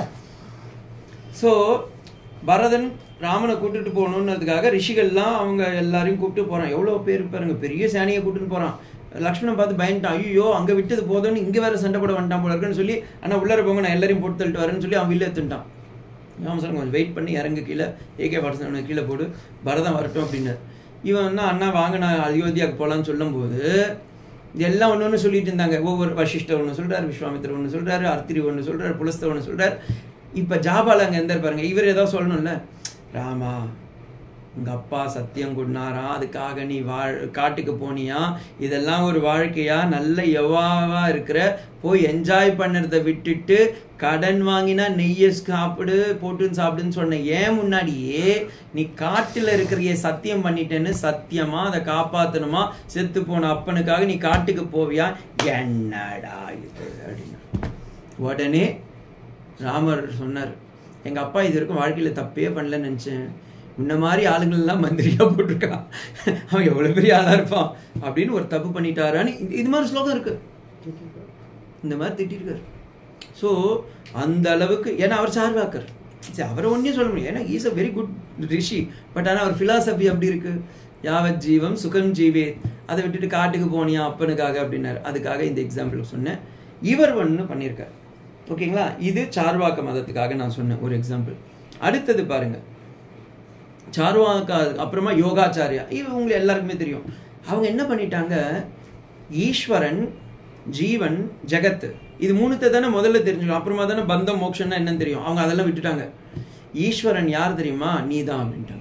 ஸோ பரதன் ராமனை கூட்டிட்டு போகணுன்றதுக்காக ரிஷிகள்லாம் அவங்க எல்லாரையும் கூப்பிட்டு போறான் எவ்வளோ பேர் பாருங்க பெரிய சேனையை கூட்டிட்டு போறான் லக்ஷ்மணன் பார்த்து பயந்துட்டான் ஐயோ அங்க விட்டது போதும்னு இங்க வேற சண்டை போட வந்துட்டான் போல இருக்குன்னு சொல்லி ஆனா உள்ளார போங்க நான் எல்லாரையும் போட்டு தள்ளிட்டு வரேன்னு சொல்லி அவன் வில்ல எடுத்துட்டான் ராம சார் கொஞ்சம் வெயிட் பண்ணி இறங்கு கீழே ஏகே பாடசாலை கீழே போடு பரதம் வரட்டும் அப்படின்னார் இவன் வந்து அண்ணா வாங்க நான் அயோத்தியாவுக்கு போகலான்னு சொல்லும்போது எல்லாம் ஒன்று ஒன்று சொல்லிட்டு இருந்தாங்க ஒவ்வொரு வசிஷ்டர் ஒன்று சொல்றாரு விஸ்வாமித்திரர் ஒன்று சொல்றாரு அர்த்திரி ஒன்று சொல்றாரு புலஸ்தர் ஒன்று சொல்றாரு இப்போ ஜாபால அங்கே எந்த பாருங்க இவர் ஏதாவது சொல்லணும்ல ராமா உங்க அப்பா சத்தியம் கொண்டாரா அதுக்காக நீ வாழ் காட்டுக்கு போனியா இதெல்லாம் ஒரு வாழ்க்கையா நல்ல எவாவா இருக்கிற போய் என்ஜாய் பண்ணுறத விட்டுட்டு கடன் வாங்கினா நெய்யை சாப்பிடு போட்டுன்னு சாப்பிடுன்னு சொன்ன ஏன் முன்னாடியே நீ காட்டுல இருக்கிற சத்தியம் பண்ணிட்டேன்னு சத்தியமா அதை காப்பாத்தணுமா செத்து போன அப்பனுக்காக நீ காட்டுக்கு போவியா என்னடா இது அப்படின்னு உடனே ராமர் சொன்னார் எங்க அப்பா இது வரைக்கும் வாழ்க்கையில தப்பே பண்ணலன்னு நினைச்சேன் முன்ன மாதிரி ஆளுங்கள்லாம் மந்திரியா போட்டிருக்கான் அவன் எவ்வளவு பெரிய ஆளா இருப்பான் அப்படின்னு ஒரு தப்பு பண்ணிட்டாரான்னு இது- இது மாதிரி ஸ்லோகம் இருக்கு இந்த மாதிரி திட்டிருக்காரு ஸோ அந்த அளவுக்கு ஏன்னா அவர் சார்வாக்கர் சரி அவரை ஒன்றே சொல்ல முடியும் ஏன்னா is a very good rishi but ஆனால் அவர் ஃபிலாசபி அப்படி இருக்கு யாவத் ஜீவம் சுகம் ஜீவே அதை விட்டுட்டு காட்டுக்கு போனியா அப்பனுக்காக அப்படின்னாரு அதுக்காக இந்த எக்ஸாம்பிள் சொன்னேன் இவர் ஒன்று பண்ணியிருக்கார் ஓகேங்களா இது சார்வாக்க மதத்துக்காக நான் சொன்னேன் ஒரு எக்ஸாம்பிள் அடுத்தது பாருங்க சார்வாக்கா அப்புறமா யோகாச்சாரியா இது உங்களுக்கு எல்லாருக்குமே தெரியும் அவங்க என்ன பண்ணிட்டாங்க ஈஸ்வரன் ஜீவன் ஜெகத் இது மூணுத்தை தானே முதல்ல தெரிஞ்சுக்கணும் அப்புறமா தானே பந்தம் மோட்சம்னா என்னன்னு தெரியும் அவங்க அதெல்லாம் விட்டுட்டாங்க ஈஸ்வரன் யார் தெரியுமா நீ தான் அப்படின்ட்டாங்க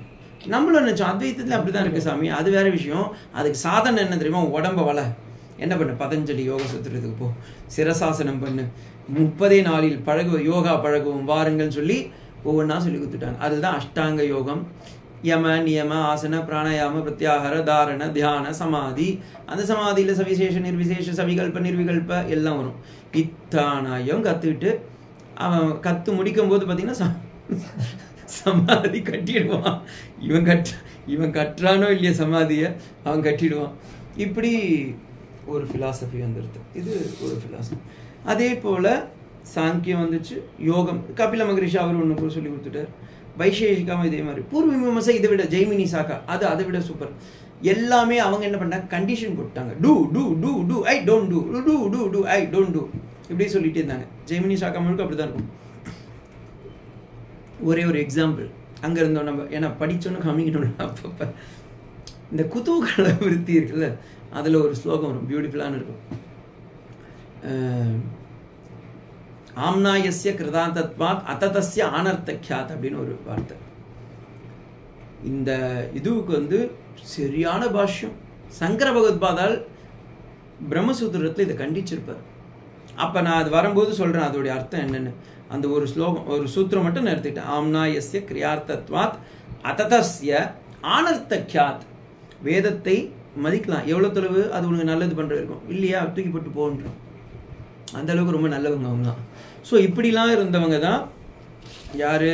நம்மளும் நினைச்சோம் அத்வைத்தத்தில் அப்படிதான் இருக்கு சாமி அது வேற விஷயம் அதுக்கு சாதனை என்ன தெரியுமா உடம்ப வள என்ன பண்ணு பதஞ்சலி யோக சுத்துறதுக்கு போ சிரசாசனம் பண்ணு முப்பதே நாளில் பழகு யோகா பழகுவோம் வாருங்கள்னு சொல்லி ஒவ்வொன்றா சொல்லி கொடுத்துட்டாங்க அதுதான் அஷ்டாங்க யோகம் யம நியம ஆசன பிராணாயாம பிரத்யாகார தாரண தியான சமாதி அந்த சமாதியில் சவிசேஷ நிர்விசேஷ சவிகல்ப நிர்விகல்ப எல்லாம் வரும் இத்தானாயம் கற்றுக்கிட்டு அவன் கற்று முடிக்கும் போது பார்த்தீங்கன்னா ச- சமாதி கட்டிடுவான் இவன் கட் இவன் கட்டுறானோ இல்லையா சமாதியை அவன் கட்டிடுவான் இப்படி ஒரு ஃபிலாசபி வந்துடுது இது ஒரு ஃபிலாசபி அதே போல் சாங்கியம் வந்துச்சு யோகம் கபில மகரிஷி அவர் ஒன்று சொல்லி கொடுத்துட்டார் வைசேஷிகாவும் இதே மாதிரி பூர்வ மீமாசை இதை விட ஜெய்மினி சாக்கா அது அதை விட சூப்பர் எல்லாமே அவங்க என்ன பண்ணாங்க கண்டிஷன் போட்டாங்க do do do do I don't do do do do I don't do இப்படி சொல்லிட்டே இருந்தாங்க ஜெய்மினி சாக்கா முழுக்க அப்படி தான் இருக்கும் ஒரே ஒரு எக்ஸாம்பிள் அங்கே இருந்தோம் நம்ம ஏன்னா படிச்சோன்னு காமிக்கணும்ல அப்பப்போ இந்த குதூகல விருத்தி இருக்குல்ல அதில் ஒரு ஸ்லோகம் வரும் பியூட்டிஃபுல்லான இருக்கும் அஹ், ஆம்னாயஸ்ய கிருதாந்தத்வாத் அத்ததஸ்ய ஆனர்த்தக்யாத் அப்படின்னு ஒரு வார்த்தை இந்த இதுவுக்கு வந்து சரியான பாஷ்யம் சங்கர பகவத்பாதால் பிரம்மசூத்திரத்தில் இதை கண்டிச்சிருப்பார் அப்போ நான் அது வரும்போது சொல்கிறேன் அதோடைய அர்த்தம் என்னன்னு அந்த ஒரு ஸ்லோகம் ஒரு சூத்திரம் மட்டும் நான் எடுத்துக்கிட்டேன் ஆம்னாயஸ்ய கிரியார்த்தத்வாத் அததஸ்ய ஆனர்த்தக்யாத் வேதத்தை மதிக்கலாம் எவ்வளோ தொலைவு அது உனக்கு நல்லது பண்ணுறது இருக்கும் இல்லையா தூக்கி போட்டு போன்றோம் அந்த அளவுக்கு ரொம்ப நல்லவங்க அவங்களாம் ஸோ இப்படிலாம் இருந்தவங்க தான் யாரு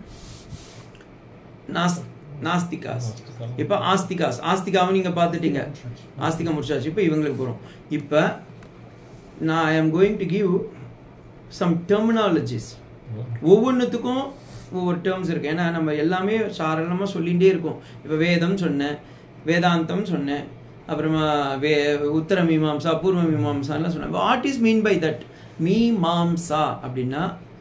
நாஸ் நாஸ்திகாஸ் இப்போ ஆஸ்திகாஸ் ஆஸ்திகாவை நீங்கள் பார்த்துட்டீங்க ஆஸ்திகா முடிச்சாச்சு இப்போ இவங்களுக்கு போகிறோம் இப்போ நான் I am going to give some terminologies ஒவ்வொன்றுத்துக்கும் ஒவ்வொரு டேர்ம்ஸ் இருக்கு ஏன்னா நம்ம எல்லாமே சாதாரணமாக சொல்லிகிட்டே இருக்கோம் இப்போ வேதம் சொன்னேன் வேதாந்தம் சொன்னேன் அப்புறமா வே உத்தர மீமாம்சா பூர்வ மீமாம்சான்லாம் சொன்னேன் what is mean by that Mimamsa அப்படின்னா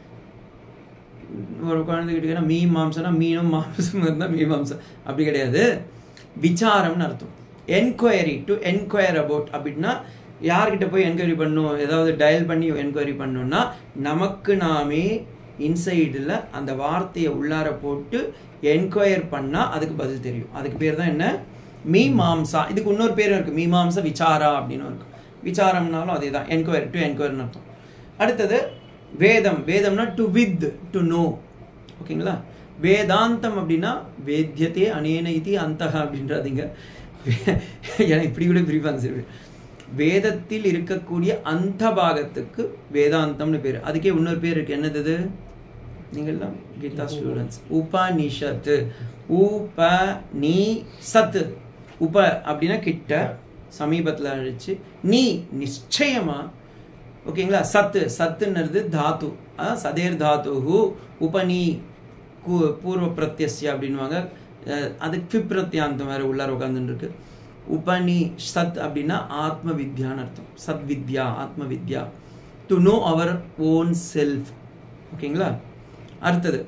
ஒரு குழந்தைகிட்ட கேட்டா, மீ மாம்சம்னா மீனும் மாம்சம் இருந்தால் மீ மாம்சம் அப்படி கிடையாது விசாரம்னு அர்த்தம் என்கொயரி டு என்கொயர் அபவுட் அப்படின்னா யார்கிட்ட போய் என்கொயரி பண்ணணும் ஏதாவது டயல் பண்ணி என்கொயரி பண்ணணும்னா நமக்கு நாமே இன்சைடில் அந்த வார்த்தையை உள்ளார போட்டு என்கொயர் பண்ணால் அதுக்கு பதில் தெரியும் அதுக்கு பேர் தான் என்ன மீ மாம்சா இதுக்கு இன்னொரு பேர் இருக்குது மீமாம்சா விசாரா அப்படின்னு இருக்கு விசாரம்னாலும் அதே தான் என்கொயரி டு என்கொயர்னு அர்த்தம் அடுத்தது வேதம் வேதம்னா டு வித் டு நோ ஓகேங்களா வேதாந்தம் அப்படின்னா வேத்தியத்தே அனேன இது அந்தக அப்படின்றாதீங்க ஏன்னா இப்படி கூட பிரிப்பாங்க சரி வேதத்தில் இருக்கக்கூடிய அந்த பாகத்துக்கு வேதாந்தம்னு பேர் அதுக்கே இன்னொரு பேர் இருக்கு என்னது அது? நீங்கள்லாம் கீதா ஸ்டூடெண்ட்ஸ் உபநிஷத்து உப நீ சத்து உப அப்படின்னா கிட்ட சமீபத்தில் அழிச்சு நீ நிச்சயமா ஓகேங்களா சத்து சத்துன்றது தாத்து அதான் சதேர் தாத்து உபநீ கு பூர்வ பிரத்யஸ்ய அப்படின்வாங்க அஹ் அது ஃபிப் பிரத்யாந்தம் வேற உள்ளார உட்காந்துட்டு இருக்கு உபநி சத் அப்படின்னா ஆத்ம வித்யான்னு அர்த்தம் சத் வித்யா ஆத்ம வித்யா to know our own self ஓகேங்களா அடுத்தது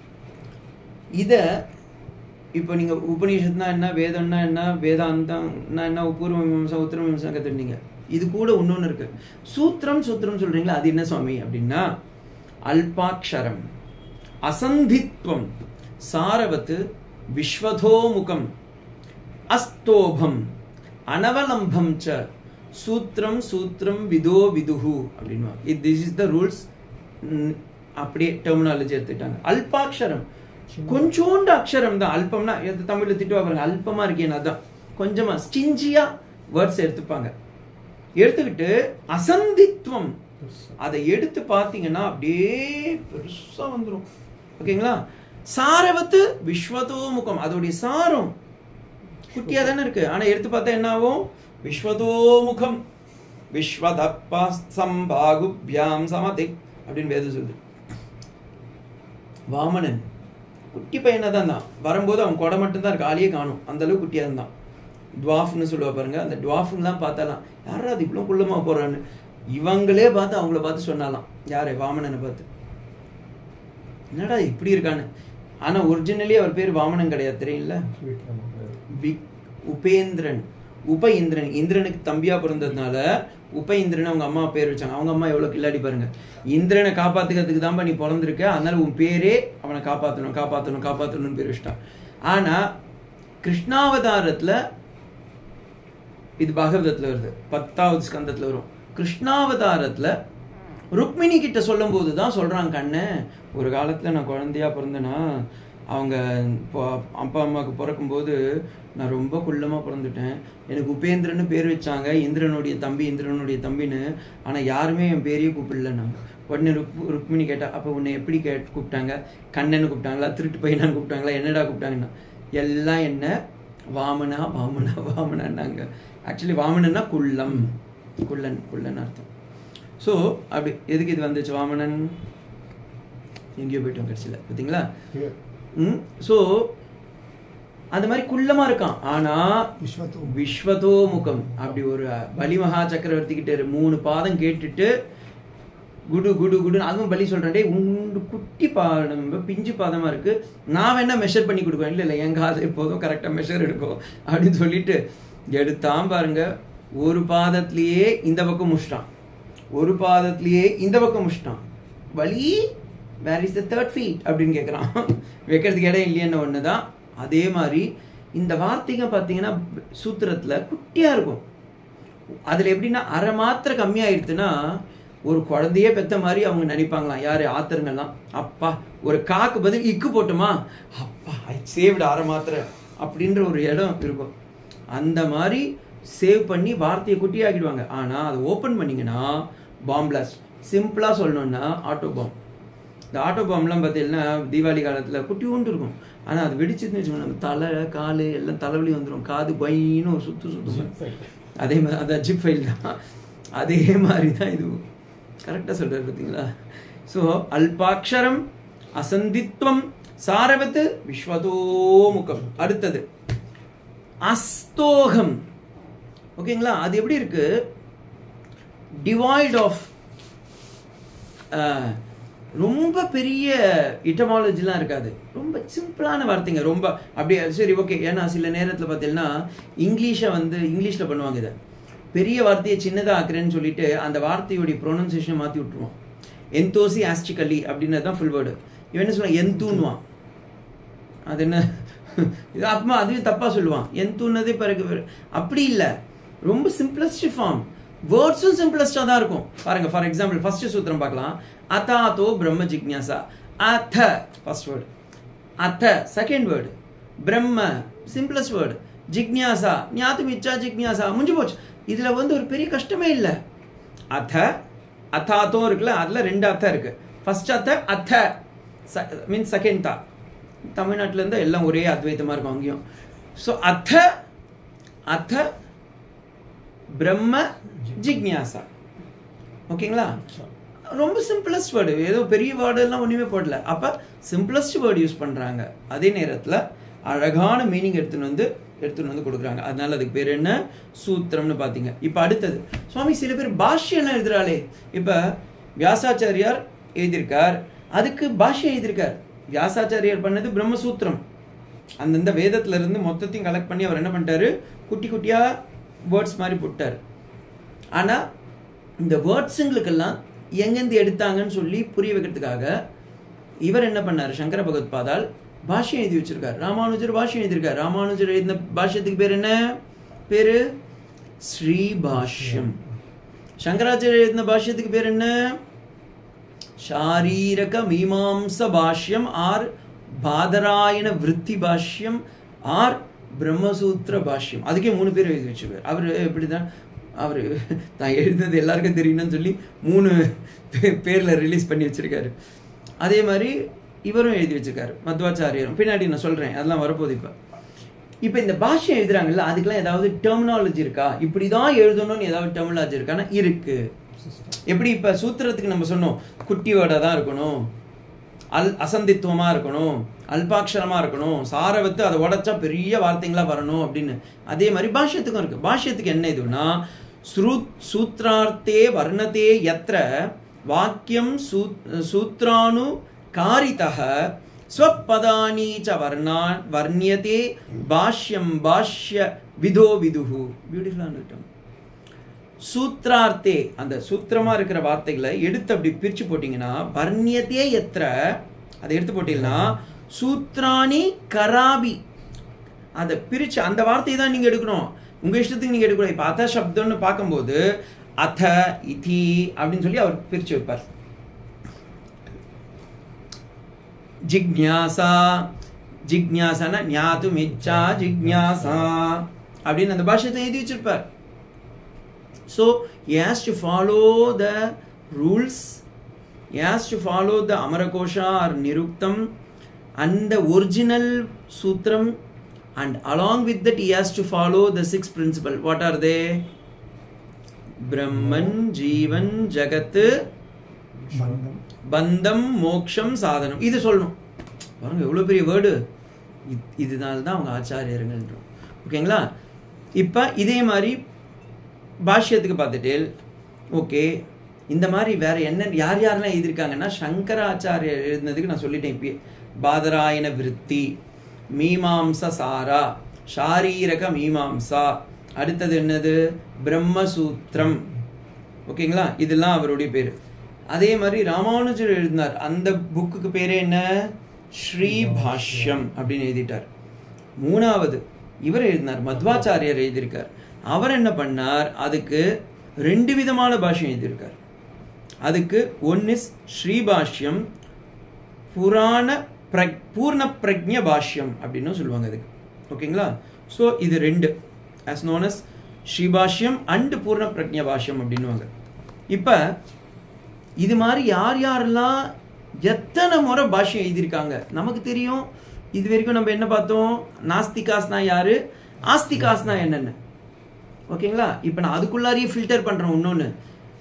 இதை இப்போ நீங்கள் உபநிஷத்னா என்ன வேதம்னா என்ன வேதாந்தம்னா என்ன பூர்வ மீமாசா உத்தர மீமாசா கற்றுட்டீங்க இது கூட இன்னொன்று இருக்கு சூத்திரம் சூத்திரம் சொல்றீங்களா அது என்ன சுவாமி அப்படின்னா அல்பாக்ஷரம் அசந்தித்வம் சாரவத்து விஸ்வதோமுகம் அஸ்தோபம் அனவலம்பம் ச சூத்திரம் சூத்திரம் விதோ விதுஹு அப்படின்னு இது திஸ் இஸ் த ரூல்ஸ் அப்படியே டெர்மினாலஜி எடுத்துட்டாங்க அல்பாக்ஷரம் கொஞ்சோண்டு அக்ஷரம் தான் அல்பம்னா எது தமிழ்ல திட்டுவா பாருங்க அல்பமா இருக்கேன் அதான் கொஞ்சமா ஸ்டிஞ்சியா வேர்ட்ஸ் எடுத்துப்பாங்க எடுத்துக்கிட்டு அசந்தித்வம் அதை எடுத்து பார்த்தீங்கன்னா அப்படியே பெருசா வந்துடும் ஓகேங்களா சாரவத்து விஸ்வதோமுகம் அதோடைய சாரம் குட்டியா தானே இருக்கு ஆனா எடுத்து பார்த்தா என்ன ஆகும் விஸ்வதோமுகம் விஸ்வதப்பா சம்பாகுபியாம் சமதி அப்படின்னு வேதம் சொல்லுது வாமனன் குட்டி பையனா தான் தான் வரும்போது அவன் கொடை மட்டும்தான் இருக்கு ஆளியே காணும் அந்த அளவுக்கு குட்டியா இருந்தான் டுவாஃப்னு சொல்லுவா பாருங்க அந்த டுவாஃப்லாம் பார்த்தாலாம் யாரா அது இவ்வளோ குள்ளமா போறான்னு இவங்களே பார்த்து அவங்கள பார்த்து சொன்னாலாம் யாரு வாமனனை பார்த்து என்னடா இப்படி இருக்கான்னு ஆனா ஒரிஜினலி அவர் பேர் வாமனன் கிடையாது தெரியுங்கள விக் உபேந்திரன் உப இந்திரன் இந்திரனுக்கு தம்பியா பிறந்ததுனால உப இந்திரன் அவங்க அம்மா பேர் வச்சாங்க அவங்க அம்மா எவ்வளவு கில்லாடி பாருங்க இந்திரனை காப்பாத்துக்கிறதுக்கு தான்ப்பா நீ பிறந்திருக்க அதனால உன் பேரே அவனை காப்பாத்தணும் காப்பாத்தணும் காப்பாத்தணும்னு பேர் வச்சிட்டான் ஆனா கிருஷ்ணாவதாரத்துல இது பாகவதத்துல வருது பத்தாவது ஸ்கந்தத்துல வரும் கிருஷ்ணாவதாரத்துல ருக்மிணி கிட்ட சொல்லும்போது தான் சொல்றாங்க கண்ணு ஒரு காலத்துல நான் குழந்தையா பிறந்தேனா அவங்க இப்போ அப்பா அம்மாவுக்கு பிறக்கும்போது நான் ரொம்ப குள்ளமா பிறந்துட்டேன் எனக்கு உபேந்திரன்னு பேர் வச்சாங்க இந்திரனுடைய தம்பி இந்திரனுடைய தம்பின்னு ஆனா யாருமே என் பேரையே கூப்பிடல நாங்க உடனே ருக் ருக்மிணி கேட்டா அப்போ உன்னை எப்படி கே கூப்பிட்டாங்க கண்ணன்னு கூப்பிட்டாங்களா திருட்டு பையனான்னு கூப்பிட்டாங்களா என்னடா கூப்பிட்டாங்கன்னா எல்லாம் என்ன வாமனா வாமனா வாமனான்னாங்க ஆக்சுவலி வாமனன்னா குள்ளம் குள்ளன் குள்ளன் அர்த்தம் ஸோ அப்படி எதுக்கு இது வந்துச்சு வாமனன் எங்கேயோ போயிட்டோம் கடைசியில் பார்த்தீங்களா ம் ஸோ அந்த மாதிரி குள்ளமா இருக்கான் ஆனா விஸ்வத்தோ விஸ்வதோ முகம் அப்படி ஒரு பலி மகா சக்கரவர்த்தி கிட்ட மூணு பாதம் கேட்டுட்டு குடு குடு குடுன்னு அதுவும் பலி சொல்றேன் டேய் உண்டு குட்டி பாதம் பிஞ்சு பாதமா இருக்கு நான் வேணா மெஷர் பண்ணி கொடுக்குறேன் இல்லை இல்லை எங்க காது எப்போதும் கரெக்டாக மெஷர் எடுக்கும் அப்படின்னு சொல்லிட்டு எடுத்தான் பாருங்க ஒரு பாதத்திலேயே இந்த பக்கம் முஷ்டான் ஒரு பாதத்திலேயே இந்த பக்கம் முஷ்டான் வலி where is the third feet அப்படின்னு கேட்குறான் வைக்கிறதுக்கு இடம் இல்லையன்னு ஒன்று தான் அதே மாதிரி இந்த வார்த்தைங்க பார்த்தீங்கன்னா சூத்திரத்தில் குட்டியாக இருக்கும் அதில் எப்படின்னா அரை மாத்திரை கம்மியாயிடுச்சுன்னா ஒரு குழந்தையே பெத்த மாதிரி அவங்க நினைப்பாங்களாம் யாரு ஆத்தருங்கெல்லாம் அப்பா ஒரு காக்கு பதில் இக்கு போட்டுமா அப்பா ஐ சேவ்டு அரை மாத்திரை அப்படின்ற ஒரு இடம் இருக்கும் அந்த மாதிரி சேவ் பண்ணி வார்த்தையை குட்டியாக்கிடுவாங்க ஆனால் அதை ஓப்பன் பண்ணீங்கன்னா பாம் பிளாஸ்ட் சிம்பிளாக சொல்லணும்னா ஆட்டோ பாம் இந்த ஆட்டோ பாம்லாம் பார்த்தீங்கன்னா தீபாவளி காலத்தில் குட்டி உண்டு இருக்கும் ஆனால் அது வெடிச்சதுன்னு வச்சுக்கோங்க நம்ம தலை கால் எல்லாம் தலைவலி வந்துடும் காது பைன்னு ஒரு சுத்து சுத்து அதே மாதிரி அதான் ஜிப் ஃபைல் தான் அதே மாதிரி தான் இது கரெக்டாக சொல்கிறார் பார்த்தீங்களா ஸோ அல்பாட்சரம் அசந்தித்வம் சாரவத்து விஸ்வதோமுகம் அடுத்தது அஸ்தோகம் ஓகேங்களா அது எப்படி இருக்கு டிவைட் ஆஃப் ரொம்ப பெரிய இட்டமாலஜிலாம் இருக்காது ரொம்ப சிம்பிளான வார்த்தைங்க ரொம்ப அப்படியே சரி ஓகே ஏன்னா சில நேரத்தில் பார்த்தீங்கன்னா இங்கிலீஷை வந்து இங்கிலீஷில் பண்ணுவாங்க இதை பெரிய வார்த்தையை சின்னதாக ஆக்குறேன்னு சொல்லிட்டு அந்த வார்த்தையுடைய ப்ரொனன்சியேஷனை மாற்றி விட்டுருவோம் என்தோசி ஆஸ்டிகலி அப்படின்னு தான் ஃபுல் வேர்டு இவன் என்ன சொல்லுவான் எந்தூன்வான் அது என்ன இது அப்பமா அதுவும் தப்பாக சொல்லுவான் எந்தூன்னதே பிறகு அப்படி இல்லை ரொம்ப சிம்பிளஸ்ட் ஃபார்ம் வேர்ட்ஸும் சிம்பிளஸ்டாக தான் இருக்கும் பாருங்க ஃபார் எக்ஸாம்பிள் ஃபர்ஸ்ட் சூத்திரம் பார்க்கலாம் அதாத்தோ பிரம்ம ஜிக்ஞாசா அத ஃபர்ஸ்ட் வேர்டு அத செகண்ட் வேர்டு பிரம்ம சிம்பிளஸ்ட் வேர்டு ஜிக்ஞாசா ஞாத்தும் இச்சா ஜிக்ஞாசா முடிஞ்சு போச்சு இதுல வந்து ஒரு பெரிய கஷ்டமே இல்லை அத அத்தாத்தோ இருக்குல்ல அதுல ரெண்டு அர்த்தம் இருக்கு ஃபர்ஸ்ட் அத்த அத்த மீன்ஸ் செகண்ட் தா தமிழ்நாட்டில் இருந்தால் எல்லாம் ஒரே அத்வைத்தமாக இருக்கும் அங்கேயும் ஸோ அத்த அத்த பிரம்ம ஜிக்ஞாசா ஓகேங்களா ரொம்ப சிம்பிளஸ்ட் வேர்டு ஏதோ பெரிய வேர்டு எல்லாம் ஒன்றுமே போடல அப்போ சிம்பிளஸ்ட் வேர்டு யூஸ் பண்ணுறாங்க அதே நேரத்தில் அழகான மீனிங் எடுத்துன்னு வந்து எடுத்துன்னு வந்து கொடுக்குறாங்க அதனால அதுக்கு பேர் என்ன சூத்திரம்னு பார்த்தீங்க இப்போ அடுத்தது சுவாமி சில பேர் பாஷ்யம்லாம் எழுதுறாளே இப்போ வியாசாச்சாரியார் எழுதியிருக்கார் அதுக்கு பாஷ்யம் எழுதியிருக்கார் வியாசாச்சாரியார் பண்ணது பிரம்மசூத்திரம் அந்தந்த வேதத்துல இருந்து மொத்தத்தையும் கலெக்ட் பண்ணி அவர் என்ன பண்ணிட்டாரு குட்டி குட்டியா வேர்ட்ஸ் மாதிரி போட்டார் ஆனா இந்த வேர்ட்ஸுங்களுக்கெல்லாம் எங்கேருந்து எடுத்தாங்கன்னு சொல்லி புரிய வைக்கிறதுக்காக இவர் என்ன பண்ணாரு சங்கர பகவத் பாதால் பாஷ்யம் எழுதி வச்சிருக்கார் ராமானுஜர் பாஷ்யம் எழுதியிருக்கார் ராமானுஜர் எழுதின பாஷ்யத்துக்கு பேர் என்ன பேரு ஸ்ரீ பாஷ்யம் சங்கராச்சாரியர் எழுதின பாஷ்யத்துக்கு பேர் என்ன ஷாரீரக மீமாம்ச பாஷ்யம் ஆர் பாதராயண விருத்தி பாஷ்யம் ஆர் பிரம்மசூத்திர பாஷ்யம் அதுக்கே மூணு பேர் எழுதி வச்சிருக்காரு அவர் எப்படிதான் அவர் தான் எழுதுனது எல்லாருக்கும் தெரியணும்னு சொல்லி மூணு பேர்ல ரிலீஸ் பண்ணி வச்சிருக்காரு அதே மாதிரி இவரும் எழுதி வச்சிருக்காரு மத்வாச்சாரியரும் பின்னாடி நான் சொல்றேன் அதெல்லாம் வரப்போகுது இப்போ இப்போ இந்த பாஷ்யம் எழுதுறாங்கல்ல அதுக்கெல்லாம் ஏதாவது டெர்மினாலஜி இருக்கா இப்படிதான் எழுதணும்னு ஏதாவது டெர்மினாலஜி இருக்கான்னா இருக்கு எப்படி இப்ப சூத்திரத்துக்கு நம்ம சொன்னோம் குட்டி வேர்டா தான் இருக்கணும் அல் அசந்தித்துவமா இருக்கணும் அல்பாட்சரமா இருக்கணும் சாரவத்து அதை உடைச்சா பெரிய வார்த்தைங்களா வரணும் அப்படின்னு அதே மாதிரி பாஷ்யத்துக்கும் இருக்கு பாஷ்யத்துக்கு என்ன இதுன்னா ஸ்ருத் சூத்ரார்த்தே வர்ணத்தே யத்ர வாக்கியம் சூத்ரானு காரிதः ஸ்வப்பதானி ச வர்ணான் வர்ணியதே பாஷ்யம் பாஷ்ய விதோ விதுஹு பியூட்டிஃபுல்லான டேர்ம் சூத்ரார்த்தே அந்த சூத்திரமா இருக்கிற வார்த்தைகளை எடுத்து அப்படி பிரிச்சு போட்டீங்கன்னா வர்ணியத்தே எத்திர அதை எடுத்து போட்டீங்கன்னா சூத்ராணி கராபி அதை பிரிச்சு அந்த வார்த்தையை தான் நீங்க எடுக்கணும் உங்க இஷ்டத்துக்கு நீங்க எடுக்கணும் இப்போ அத சப்தம்னு பார்க்கும்போது அத இதி அப்படின்னு சொல்லி அவர் பிரிச்சு வைப்பார் ஜிக்ஞாசா ஜிக்ஞாசானா ஞாத்தும் இச்சா ஜிக்ஞாசா அப்படின்னு அந்த பாஷ்யத்தை எழுதி வச்சிருப்பார் so has to follow the rules has to follow the Amarakosha or நிருக்தம் அண்ட் த ஒரிஜினல் சூத்திரம் and along with that he has to follow the six principle what are they பிரம்மன் ஜீவன் ஜகத்து பந்தம் பந்தம் மோக்ஷம் சாதனம் இது சொல்லணும் பாருங்க எவ்வளோ பெரிய வேர்டு இதனால தான் அவங்க ஆச்சாரியர்கள்ன்றோம் ஓகேங்களா இப்போ இதே மாதிரி பாஷ்யத்துக்கு பார்த்துட்டு ஓகே இந்த மாதிரி வேற என்ன யார் யாரெல்லாம் எழுதியிருக்காங்கன்னா சங்கராச்சாரியர் எழுதினதுக்கு நான் சொல்லிட்டேன் இப்போ பாதராயண விருத்தி மீமாம்ச சாரா ஷாரீரக மீமாம்சா அடுத்தது என்னது பிரம்மசூத்திரம் ஓகேங்களா இதெல்லாம் அவருடைய பேர் அதே மாதிரி ராமானுஜர் எழுதினார் அந்த புக்குக்கு பேரே என்ன ஸ்ரீ பாஷ்யம் அப்படின்னு எழுதிட்டார் மூணாவது இவர் எழுதினார் மத்வாச்சாரியர் எழுதியிருக்கார் அவர் என்ன பண்ணார் அதுக்கு ரெண்டு விதமான பாஷ்யம் எழுதியிருக்கார் அதுக்கு ஒன் இஸ் ஸ்ரீபாஷ்யம் புராண பிரக் பூர்ண பிரக்ஞ பாஷ்யம் அப்படின்னு சொல்லுவாங்க அதுக்கு ஓகேங்களா ஸோ இது ரெண்டு as known as Sribhashyam and Purna Prajna பாஷ்யம் அப்படின்னுவாங்க இப்போ இது மாதிரி யார் யாரெல்லாம் எத்தனை முறை பாஷ்யம் எழுதியிருக்காங்க நமக்கு தெரியும் இது வரைக்கும் நம்ம என்ன பார்த்தோம் நாஸ்திகாஸ்னா யாரு ஆஸ்திகாஸ்னா என்னென்ன ஓகேங்களா இப்போ நான் அதுக்குள்ளாரியே ஃபில்டர் பண்ணுறேன் இன்னொன்று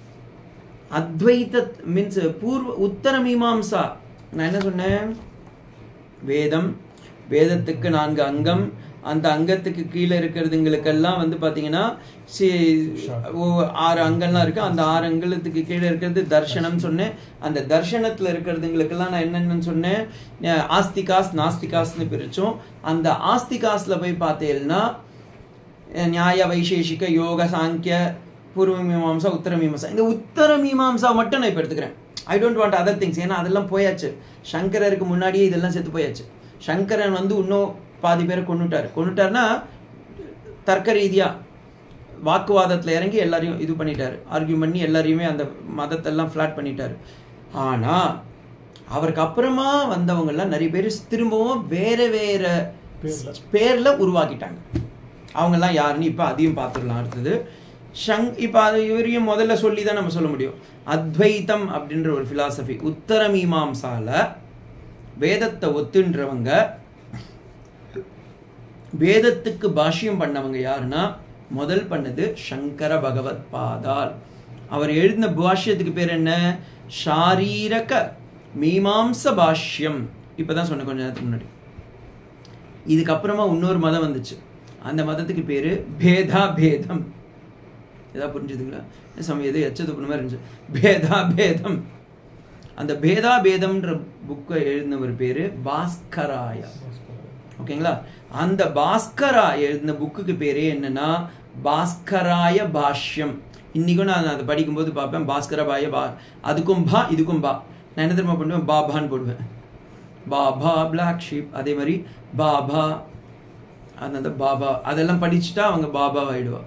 அத்வைத மீன்ஸ் பூர்வ உத்தர மீமாம்சா நான் என்ன சொன்னேன் வேதம் வேதத்துக்கு நான்கு அங்கம் அந்த அங்கத்துக்கு கீழே இருக்கிறதுங்களுக்கெல்லாம் வந்து பார்த்தீங்கன்னா சி- ஓ- ஆறு அங்கம்லாம் இருக்கு அந்த ஆறு அங்கலத்துக்கு கீழே இருக்கிறது தர்ஷனம் சொன்னேன் அந்த தர்ஷனத்தில் இருக்கிறதுங்களுக்கெல்லாம் நான் என்னென்னு சொன்னேன் அஹ் ஆஸ்திகாஸ் நாஸ்திகாஸ்னு பிரித்தோம் அந்த ஆஸ்திகாஸில் போய் பார்த்தேன்னா அஹ் நியாய வைசேஷிக யோக சாங்கிய பூர்வ மீமாம்சா உத்தர மீமாம்சா இந்த உத்தர மீமாம்சா மட்டும் நான் இப்போ எடுத்துக்கிறேன் I don't want other things ஏன்னா அதெல்லாம் போயாச்சு சங்கரருக்கு முன்னாடியே இதெல்லாம் செத்து போயாச்சு சங்கரன் வந்து இன்னும் பாதி பேரை கொண்டுட்டார் கொண்டுட்டார்னா தர்க்க ரீதியா வாக்குவாதத்தில் இறங்கி எல்லாரையும் இது பண்ணிட்டாரு ஆர்கியூ பண்ணி எல்லாரையுமே அந்த மதத்தெல்லாம் ஃப்ளாட் பண்ணிட்டாரு ஆனால் அவருக்கு அப்புறமா வந்தவங்கெல்லாம் நிறைய பேர் திரும்பவும் வேற வேற பேர்ல. பேர்ல உருவாக்கிட்டாங்க அவங்கெல்லாம் யாருன்னு இப்போ அதையும் பார்த்துடலாம் அடுத்தது ஷங் இப்போ அது இவரையும் முதல்ல சொல்லி தான் நம்ம சொல்ல முடியும் அத்வைத்தம் அப்படின்ற ஒரு ஃபிலாசபி உத்தர மீமாம்சால வேதத்தை ஒத்துன்றவங்க வேதத்துக்கு பாஷ்யம் பண்ணவங்க யாருன்னா முதல் பண்ணது சங்கர பகவத் பாதால் அவர் எழுதின பாஷ்யத்துக்கு பேர் என்ன ஷாரீரக மீமாம்ச பாஷ்யம் இப்பதான் சொன்னேன் கொஞ்ச நேரத்துக்கு முன்னாடி இதுக்கப்புறமா இன்னொரு மதம் வந்துச்சு அந்த மதத்துக்கு பேரு பேதா பேதம் ஏதாவது புரிஞ்சுதுங்களா சமயம் எது எச்சது பண்ண மாதிரி இருந்துச்சு பேதா பேதம் அந்த பேதா பேதம்ன்ற புக்கை எழுதினவர் பேரு பாஸ்கராயா ஓகேங்களா அந்த பாஸ்கரா எழுதின புக்குக்கு பேரே என்னன்னா பாஸ்கராய பாஷ்யம் இன்னைக்கும் நான் அதை படிக்கும்போது பார்ப்பேன் பாஸ்கரபாய பா அதுக்கும் பா இதுக்கும் பா நான் என்ன தெரியுமா பண்ணுவேன் பாபான்னு போடுவேன் பாபா பிளாக் ஷீப் அதே மாதிரி பாபா அந்த பாபா அதெல்லாம் படிச்சுட்டா அவங்க பாபா ஆயிடுவா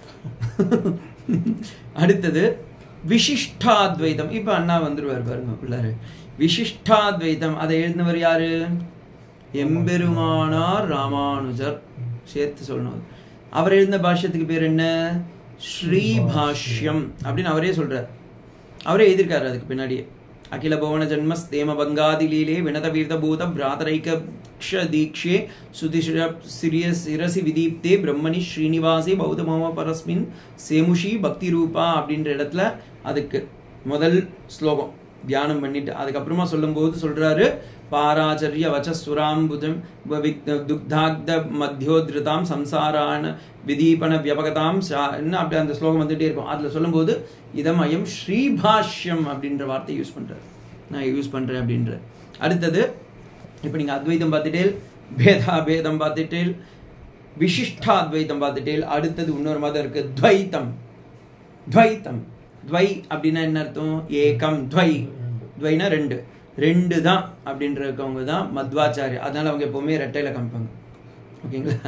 அடுத்தது விசிஷ்டாத்வைதம் இப்போ அண்ணா வந்துருவார் பாருங்க உள்ளாரு விசிஷ்டாத்வைதம் அதை எழுதினவர் யாரு எம்பெருமானார் ராமானுஜர் சேர்த்து சொல்லணும் அது. அவர் எழுதின பாஷ்யத்துக்கு பேர் என்ன ஸ்ரீ பாஷ்யம் அப்படின்னு அவரே சொல்றார் அவரே எழுதியிருக்காரு அதுக்கு பின்னாடியே அகில புவன ஜன்ம ஸ்தேம பங்காதி லீலே வினத வீர்த்த பூத பிராதரைக க்ஷ தீக்ஷே சுதிஷ சிறிய சிரசி விதீப்தே பிரம்மணி ஸ்ரீனிவாசே பௌத மோம பரஸ்மின் சேமுஷி பக்தி ரூபா அப்படின்ற இடத்துல அதுக்கு முதல் ஸ்லோகம் தியானம் பண்ணிட்டு அதுக்கப்புறமா சொல்லும்போது சொல்றாரு பாராச்சரிய வச்சசுராம்புஜம் துக்தாக்த மத்தியோதிருதாம் சம்சாரான விதீபன வியபகதாம் சா- என்ன அப்படி அந்த ஸ்லோகம் வந்துட்டே இருக்கும் அதுல சொல்லும்போது இதமயம் ஸ்ரீபாஷ்யம் அப்படின்ற வார்த்தை யூஸ் பண்றாரு நான் யூஸ் பண்றேன் அப்படின்ற அடுத்தது இப்போ நீங்க அத்வைதம் பார்த்துட்டேல் பேதா பேதம் பார்த்துட்டேல் விசிஷ்டாத்வைதம் பார்த்துட்டேல் அடுத்தது இன்னொரு மதம் இருக்கு துவைத்தம் துவைத்தம் துவை அப்படின்னா என்ன அர்த்தம் ஏகம் துவை துவைனா ரெண்டு ரெண்டு தான் அப்படின்றவங்க தான் மத்வாச்சாரிய அதனால அவங்க எப்பவுமே ரெட்டையில காமிப்பாங்க ஓகேங்களா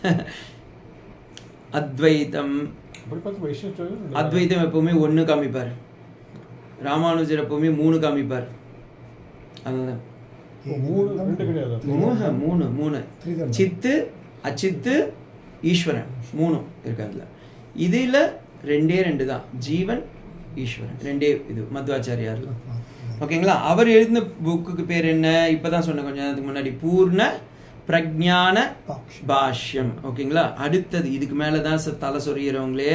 அத்வைதம் அப்படி பார்த்து வைஷ்ணவ அத்வைதம் எப்பவுமே ஒன்று காமிப்பார் ராமானுஜர் எப்பவுமே மூணு காமிப்பார் அதுதான் மூணு ரெண்டு கிடையாது மூணு மூணு மூணு திரிதண்டம். சித்து அச்சித்து ஈஸ்வரன் மூணும் இருக்கு அதுல இதுல ரெண்டே ரெண்டு தான் ஜீவன் ஈஸ்வரன் ரெண்டே இது மத்வாச்சாரியார்ல ஓகேங்களா அவர் எழுதின புக்குக்கு பேர் என்ன இப்பதான் சொன்னேன் கொஞ்ச நேரத்துக்கு முன்னாடி பூர்ண பிரஜான பாஷ்யம். பாஷ்யம் ஓகேங்களா அடுத்தது இதுக்கு மேல தான் ச- தலை சொறிகிறவங்களே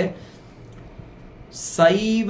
சைவ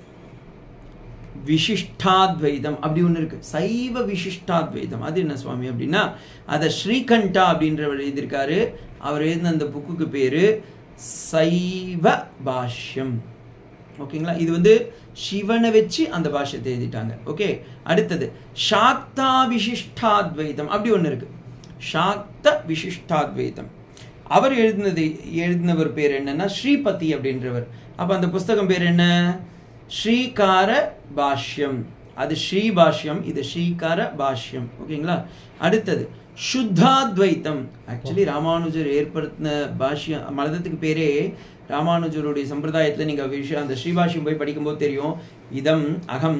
விசிஷ்டாத்வைதம் அப்படி ஒன்று இருக்கு சைவ விசிஷ்டாத்வைதம் அது என்ன சுவாமி அப்படின்னா அதை ஸ்ரீகண்டா அப்படின்றவர் எழுதியிருக்காரு அவர் எழுதின அந்த புக்குக்கு பேரு சைவ பாஷ்யம் ஓகேங்களா இது வந்து சிவனை வச்சு அந்த பாஷ்யத்தை எழுதிட்டாங்க ஓகே அடுத்தது சாக்தா விசிஷ்டாத்வைதம் அப்படி ஒன்று இருக்கு சாக்த விசிஷ்டாத்வைதம் அவர் எழுதினது எழுதினவர் பேர் என்னன்னா ஸ்ரீபதி அப்படின்றவர் அப்ப அந்த புஸ்தகம் பேர் என்ன ஸ்ரீகார பாஷ்யம் அது ஸ்ரீ பாஷ்யம் இது ஸ்ரீகார பாஷ்யம் ஓகேங்களா அடுத்தது சுத்தாத்வைத்தம் ஆக்சுவலி ராமானுஜர் ஏற்படுத்தின பாஷ்யம் மதத்துக்கு பேரே ராமானுஜருடைய சம்பிரதாயத்துல நீங்க விஷயம் அந்த ஸ்ரீபாஷ்யம் போய் படிக்கும்போது தெரியும் இதம் அகம்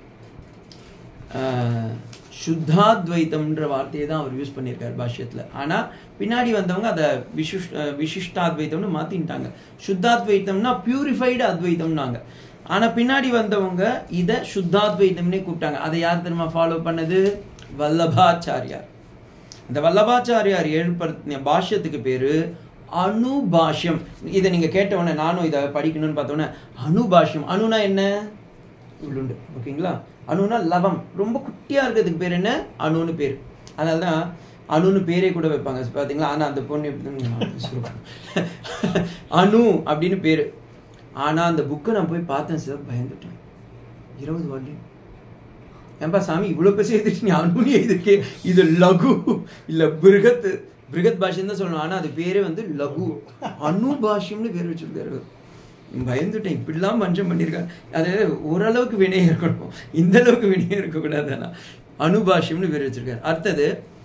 ஆஹ், சுத்தாத்வைத்தம்ன்ற வார்த்தையை தான் அவர் யூஸ் பண்ணியிருக்காரு பாஷ்யத்தில் ஆனால் பின்னாடி வந்தவங்க அதை விசிஷ் அஹ், விசிஷ்டாத்வைத்தம்னு மாற்றிட்டாங்க சுத்தாத்வைத்தம்னா பியூரிஃபைடு அத்வைத்தம்னாங்க ஆனால் பின்னாடி வந்தவங்க இதை சுத்தாத்வைத்தம்னே கூப்பிட்டாங்க அதை யார் தெரியுமா ஃபாலோ பண்ணது வல்லபாச்சாரியார் இந்த வல்லபாச்சாரியார் ஏற்படுத்தின பாஷ்யத்துக்கு பேரு அனுபாஷ்யம் இதை நீங்க கேட்ட உடனே நானும் இதை படிக்கணும்னு பார்த்தோன்னே அனுபாஷ்யம் அணுனா என்ன உள்ளுண்டு ஓகேங்களா அணுனா லவம் ரொம்ப குட்டியா இருக்கிறதுக்கு பேர் என்ன அணுன்னு பேர் அதனால தான் அணுன்னு பேரே கூட வைப்பாங்க பார்த்தீங்களா ஆனால் அந்த பொண்ணு எப்படி சுருக்கம். அணு அப்படின்னு பேரு ஆனா அந்த புக்கை நான் போய் பார்த்தேன் சார் பயந்துட்டேன் இருபது வால்யூம் ஏன்பா சாமி இவ்வளோ பெருசு எழுதிட்டு நீ அனுமதி எழுதிருக்கே இது லகு இல்ல பிருகத் பிருகத் பாஷ்யம் தான் சொல்லணும் ஆனா அது பேரே வந்து லகு அனு பாஷ்யம்னு பேர் வச்சிருக்காரு பயந்துட்டேன் இப்படிலாம் மஞ்சம் பண்ணியிருக்காரு அது ஓரளவுக்கு வினயம் இருக்கணும் இந்த அளவுக்கு வினயம் இருக்கக்கூடாது ஆனா அனுபாஷ்யம்னு பேர் வச்சிருக்காரு அடுத்தது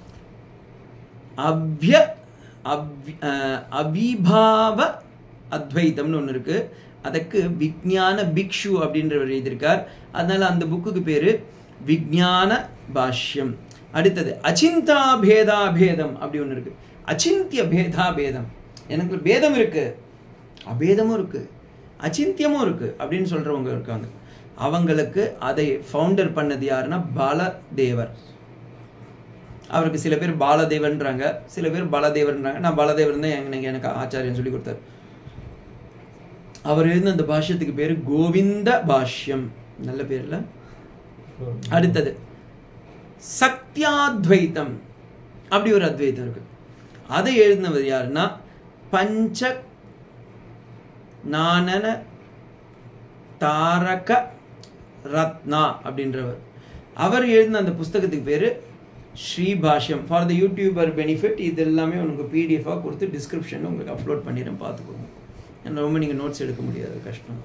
அபிய அபி- அஹ், அபிபாவ அத்வைதம்னு ஒன்று இருக்கு அதுக்கு விஞ்ஞான பிக்ஷு அப்படின்றவர் எழுதியிருக்கார் அதனால அந்த புக்குக்கு பேரு விஞ்ஞான பாஷ்யம் அடுத்தது அச்சிந்தா பேதா பேதம் அப்படி ஒன்று இருக்கு அச்சிந்திய பேதா பேதம் எனக்கு பேதம் இருக்கு அபேதமும் இருக்கு அச்சிந்தியமும் இருக்கு அப்படின்னு சொல்றவங்க இருக்காங்க அவங்களுக்கு அதை ஃபவுண்டர் பண்ணது யாருன்னா பாலதேவர் அவருக்கு சில பேர் பாலதேவன்றாங்க சில பேர் பலதேவன்றாங்க நான் பலதேவன் தான் எனக்கு எனக்கு ஆச்சாரியன் சொல்லி கொடுத்தாரு அவர் எழுதின அந்த பாஷ்யத்துக்கு பேரு கோவிந்த பாஷ்யம் நல்ல பேர்ல அடுத்தது சக்தியாத்வைத்தம் அப்படி ஒரு அத்வைத்தம் இருக்கு அதை எழுதினவர் யாருன்னா பஞ்ச நானன தாரக ரத்னா அப்படின்றவர் அவர் எழுதின அந்த புஸ்தகத்துக்கு பேரு Sribhashyam for the YouTuber benefit இது எல்லாமே உங்களுக்கு பிடிஎஃபாக கொடுத்து டிஸ்கிரிப்ஷனில் உங்களுக்கு அப்லோட் பண்ணிடுறேன் பார்த்துக்கோங்க ஏன்னா ரொம்ப நீங்கள் நோட்ஸ் எடுக்க முடியாது கஷ்டம்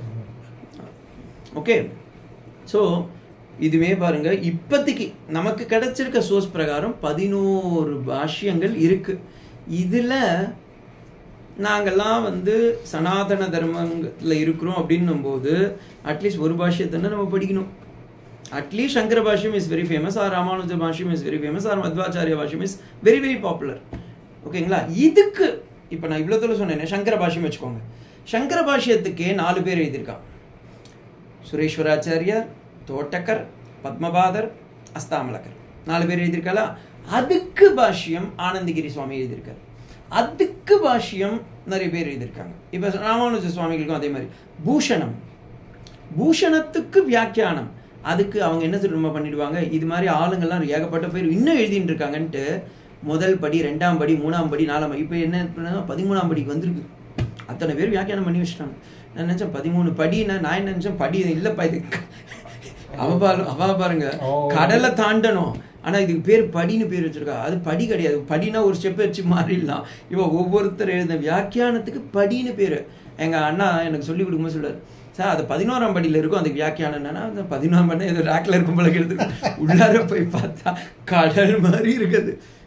ஓகே ஸோ இதுவே பாருங்க இப்போதைக்கு நமக்கு கிடைச்சிருக்க சோர்ஸ் பிரகாரம் பதினோரு பாஷ்யங்கள் இருக்கு இதுல நாங்கெல்லாம் வந்து சனாதன தர்மத்தில் இருக்கிறோம் அப்படின்னும் போது அட்லீஸ்ட் ஒரு பாஷ்யத்தை நம்ம படிக்கணும் அட்லீஸ்ட் சங்கர பாஷ்யம் is very famous or Ramanuja பாஷ்யம் is very famous or Madhvacharya பாஷ்யம் இஸ் வெரி வெரி பாப்புலர் ஓகேங்களா இதுக்கு இப்போ நான் இவ்வளோ தூரம் சொன்னேன் சங்கர பாஷ்யம் வச்சுக்கோங்க சங்கர பாஷ்யத்துக்கே நாலு பேர் எழுதியிருக்கான் சுரேஸ்வராச்சாரியார் தோட்டக்கர் பத்மபாதர் அஸ்தாமலக்கர் நாலு பேர் எழுதியிருக்காளா அதுக்கு பாஷ்யம் ஆனந்தகிரி சுவாமி எழுதியிருக்காரு அதுக்கு பாஷ்யம் நிறைய பேர் எழுதியிருக்காங்க இப்போ ராமானுஜ சுவாமிகளுக்கும் அதே மாதிரி பூஷணம் பூஷணத்துக்கு வியாக்கியானம் அதுக்கு அவங்க என்ன திரும்ப பண்ணிடுவாங்க இது மாதிரி ஆளுங்கள்லாம் ஏகப்பட்ட பேர் இன்னும் எழுதிட்டு இருக்காங்கன்ட்டு முதல் படி ரெண்டாம் படி மூணாம் படி நாலாம் படி இப்போ என்ன பண்ணா பதிமூணாம் படிக்கு வந்திருக்கு அத்தனை பேர் வியாக்கியானம் பண்ணி வச்சுட்டாங்க நான் நினைச்சேன் பதிமூணு படின்னா நான் என்ன நினைச்சேன் படி இல்லப்பா இது அவ பாரு அவ பாருங்க ஓ. கடலை தாண்டணும் ஆனா இதுக்கு பேர் படின்னு பேர் வச்சிருக்கா அது படி கிடையாது படினா ஒரு ஸ்டெப் வச்சு மாறிடலாம் இவ ஒவ்வொருத்தர் எழுதின வியாக்கியானத்துக்கு படின்னு பேரு எங்க அண்ணா எனக்கு சொல்லி கொடுக்கும்போது சொல்றாரு சார் அது பதினோராம் படியில இருக்கும் அந்த வியாக்கியானம் என்னன்னா அந்த பதினோராம் படி ஏதோ ரேக்ல இருக்கும் போல எடுத்து உள்ளார போய் பார்த்தா கடல் மாதிரி இருக்குது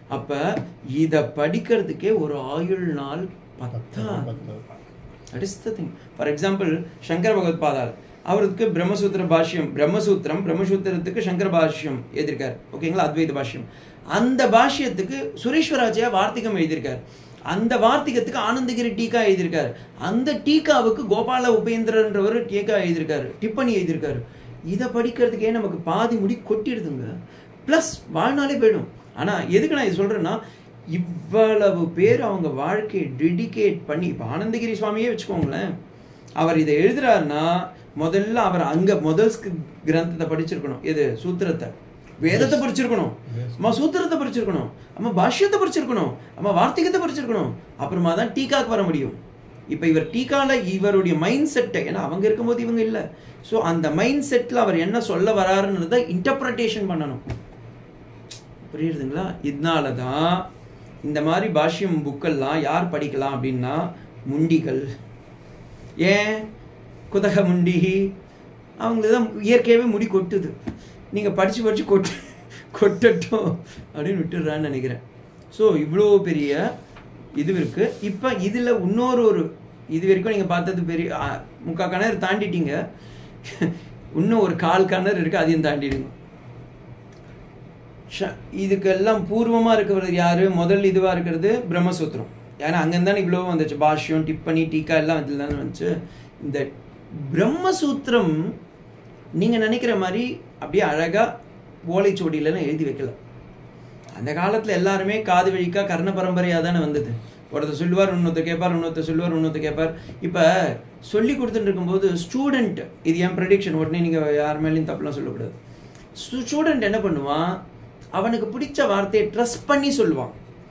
அப்ப இத படிக்கிறதுக்கே ஒரு ஆயுள் நாள் பத்தாது that is the thing for example Shankara Bhagavat பாதால் அவருக்கு பிரம்மசூத்திர பாஷ்யம் பிரம்மசூத்திரம் பிரம்மசூத்திரத்துக்கு சங்கர பாஷ்யம் எழுதியிருக்கார் ஓகேங்களா அத்வைத பாஷ்யம் அந்த பாஷ்யத்துக்கு சுரேஸ்வராஜயா வார்த்திகம் எழுதியிருக்கார் அந்த வார்த்திகத்துக்கு ஆனந்தகிரி டீக்கா எழுதியிருக்காரு அந்த டீக்காவுக்கு கோபால உபேந்திரன்றவர் டீக்கா எழுதியிருக்காரு டிப்பனி எழுதியிருக்காரு இதை படிக்கிறதுக்கே நமக்கு பாதி முடி கொட்டிடுதுங்க ப்ளஸ் வாழ்நாளே போயிடும் ஆனால் எதுக்கு நான் இது சொல்கிறேன்னா இவ்வளவு பேர் அவங்க வாழ்க்கையை டெடிகேட் பண்ணி இப்போ ஆனந்தகிரி சுவாமியே வச்சுக்கோங்களேன் அவர் இதை எழுதுறாருன்னா முதல்ல அவர் அங்க முதல் ஸ்க- கிரந்தத்தை படிச்சிருக்கணும் எது சூத்திரத்தை வேதத்தை படிச்சிருக்கணும் அம்மா சூத்திரத்தை படிச்சிருக்கணும் அம்மா பாஷ்யத்தை படிச்சிருக்கணும் அம்மா வார்த்திகத்தை படிச்சிருக்கணும் அப்புறமா தான் டீக்காக்கு வர முடியும் இப்போ இவர் டீக்கால இவருடைய மைண்ட் செட்டை ஏன்னா அவங்க இருக்கும்போது இவங்க இல்லை ஸோ அந்த மைண்ட் செட்டில் அவர் என்ன சொல்ல வராருன்றதை இன்டர்பிரட்டேஷன் பண்ணணும் புரியுதுங்களா இதனால தான் இந்த மாதிரி பாஷ்யம் புக்கெல்லாம் யார் படிக்கலாம் அப்படின்னா முண்டிகள் ஏன் குதக முண்டி அவங்களுக்கு தான் இயற்கையாகவே முடி கொட்டுது நீங்கள் படித்து படித்து கொட்டு கொட்டட்டும் அப்படின்னு விட்டுடுறான்னு நினைக்கிறேன் ஸோ இவ்வளோ பெரிய இது இருக்குது இப்போ இதில் இன்னொரு ஒரு இது வரைக்கும் நீங்கள் பார்த்தது பெரிய ஆ, முக்கால் கிணறு தாண்டிட்டீங்க இன்னும் ஒரு கால் கிணறு இருக்குது அதையும் தாண்டிடுங்க ஷ- இதுக்கெல்லாம் பூர்வமாக இருக்கிறது யாரு முதல் இதுவாக இருக்கிறது பிரம்மசூத்திரம் ஏன்னா அங்கேருந்து தானே இவ்வளோ வந்துச்சு பாஷ்யம் டிப்பனி டீக்கா எல்லாம் இதில் தானே வந்துச்சு இந்த பிரம்மசூத்திரம் நீங்கள் நினைக்கிற மாதிரி அப்படியே அழகாக ஓலைச்சுவடியிலலாம் எழுதி வைக்கல அந்த காலத்தில் எல்லாருமே காது வழிக்கா கர்ண பரம்பரையாக தானே வந்தது ஒருத்தர் சொல்லுவார் இன்னொருத்தர் கேட்பார் இன்னொருத்தர் சொல்லுவார் இன்னொருத்தர் கேட்பார் இப்போ சொல்லி கொடுத்துட்டு இருக்கும்போது ஸ்டூடெண்ட் இது என் ப்ரெடிக்ஷன் உடனே நீங்கள் யார் மேலேயும் தப்புலாம் சொல்லக்கூடாது ஸ்டூடெண்ட் என்ன பண்ணுவான் அவனுக்கு பிடிச்ச வார்த்தையை ட்ரஸ்ட் பண்ணி சொல்லுவான்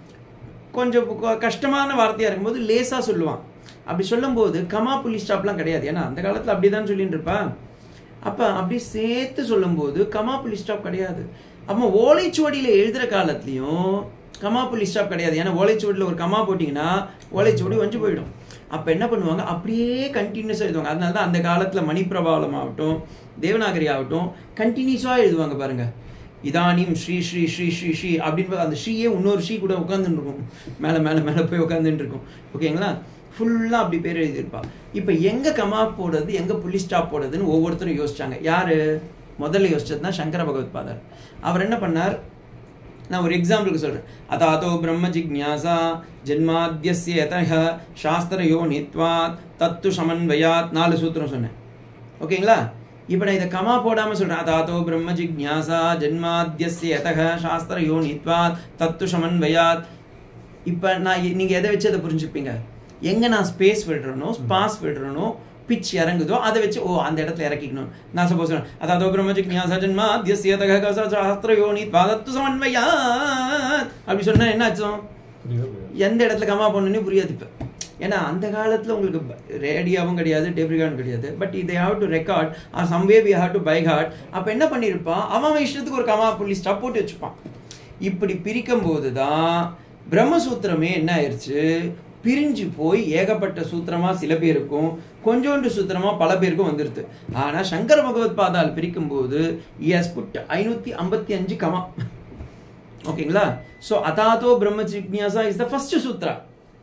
கொஞ்சம் கு- கஷ்டமான வார்த்தையாக இருக்கும்போது லேசாக சொல்லுவான் அப்படி சொல்லும்போது கமா புலி ஸ்டாப்லாம் கிடையாது ஏன்னா அந்த காலத்தில் அப்படி தான் சொல்லிட்டு இருப்பான் அப்போ அப்படி சேர்த்து சொல்லும்போது கமா புலி ஸ்டாப் கிடையாது அப்போ ஓலைச்சுவடியில் எழுதுகிற காலத்துலேயும் கமா புலி ஸ்டாப் கிடையாது ஏன்னா ஓலைச்சுவடியில் ஒரு கமா போட்டிங்கன்னா ஓலைச்சுவடி வஞ்சு போயிடும் அப்போ என்ன பண்ணுவாங்க அப்படியே கண்டினியூஸாக எழுதுவாங்க அதனால தான் அந்த காலத்தில் மணிப்பிரபாவலம் ஆகட்டும் தேவநாகரி ஆகட்டும் கண்டினியூஸாக எழுதுவாங்க பாருங்க இதானியும் ஸ்ரீ ஸ்ரீ ஸ்ரீ ஸ்ரீ ஸ்ரீ அப்படின்னு அந்த ஸ்ரீயே இன்னொரு ஸ்ரீ கூட உட்காந்துட்டு இருக்கும் மேலே மேலே மேலே போய் உட்காந்துட்டு இருக்கும் ஓகேங்களா ஃபுல்லாக அப்படி பேர் எழுதியிருப்பா இப்போ எங்கே கமா போடுறது எங்கே புள்ளி ஸ்டாப் போடுறதுன்னு ஒவ்வொருத்தரும் யோசிச்சாங்க யாரு முதல்ல யோசிச்சது தான் சங்கர பகவத் பாதர் அவர் என்ன பண்ணார் நான் ஒரு எக்ஸாம்பிளுக்கு சொல்கிறேன் அதாதோ பிரம்ம ஜிக்ஞாசா ஜென்மாத்தியஸ்ய யதஹ சாஸ்திர யோனித்வாத் தத்து சமன்வயாத் நாலு சூத்திரம் சொன்னேன் ஓகேங்களா இப்போ நான் இதை கமா போடாமல் சொல்கிறேன் அதாதோ பிரம்ம ஜிக்ஞாசா ஜென்மாத்தியஸ்ய யதஹ சாஸ்திர யோனித்வாத் தத்து சமன்வயாத் இப்போ நான் நீங்கள் எதை வச்சு அதை புரிஞ்சுப்பீங்க எங்கே நான் ஸ்பேஸ் விடுறேனோ ஸ்பாஸ் விடுறேனோ பிச் இறங்குதோ அதை வச்சு ஓ அந்த இடத்துல இறக்கிக்கணும் நான் சப்போஸ் அதாவது பிரம்ம ஜிக்ஞாசா ஜென்மா தியஸ்ய யதஹ கச சாஸ்திர யோனித்வாத் தத்து சமன்வயாத் அப்படி சொன்னா என்ன அர்த்தம் எந்த இடத்துல கமா பண்ணணும்னு புரியாது இப்போ ஏன்னா அந்த காலத்தில் உங்களுக்கு ரேடியோவும் கிடையாது டேப்ரிகானும் கிடையாது பட் இதை have to record or some way we have to by heart அப்போ என்ன பண்ணியிருப்பான் அவன் அவன் இஷ்டத்துக்கு ஒரு கமா புள்ளி ஸ்டாப் போட்டு வச்சுப்பான் இப்படி பிரிக்கும் போது தான் பிரம்மசூத்திரமே என்ன ஆயிடுச்சு பிரிஞ்சு போய் ஏகப்பட்ட சூத்திரமா சில பேருக்கும் கொஞ்சோண்டு சூத்திரமா பல பேருக்கும் வந்துருது ஆனா சங்கர பகவத் பாதால் பிரிக்கும் போது எஸ் புட் ஐநூத்தி ஐம்பத்தி அஞ்சு கமா ஓகேங்களா ஸோ அதாதோ பிரம்ம ஜிக்ஞாசா is the first sutra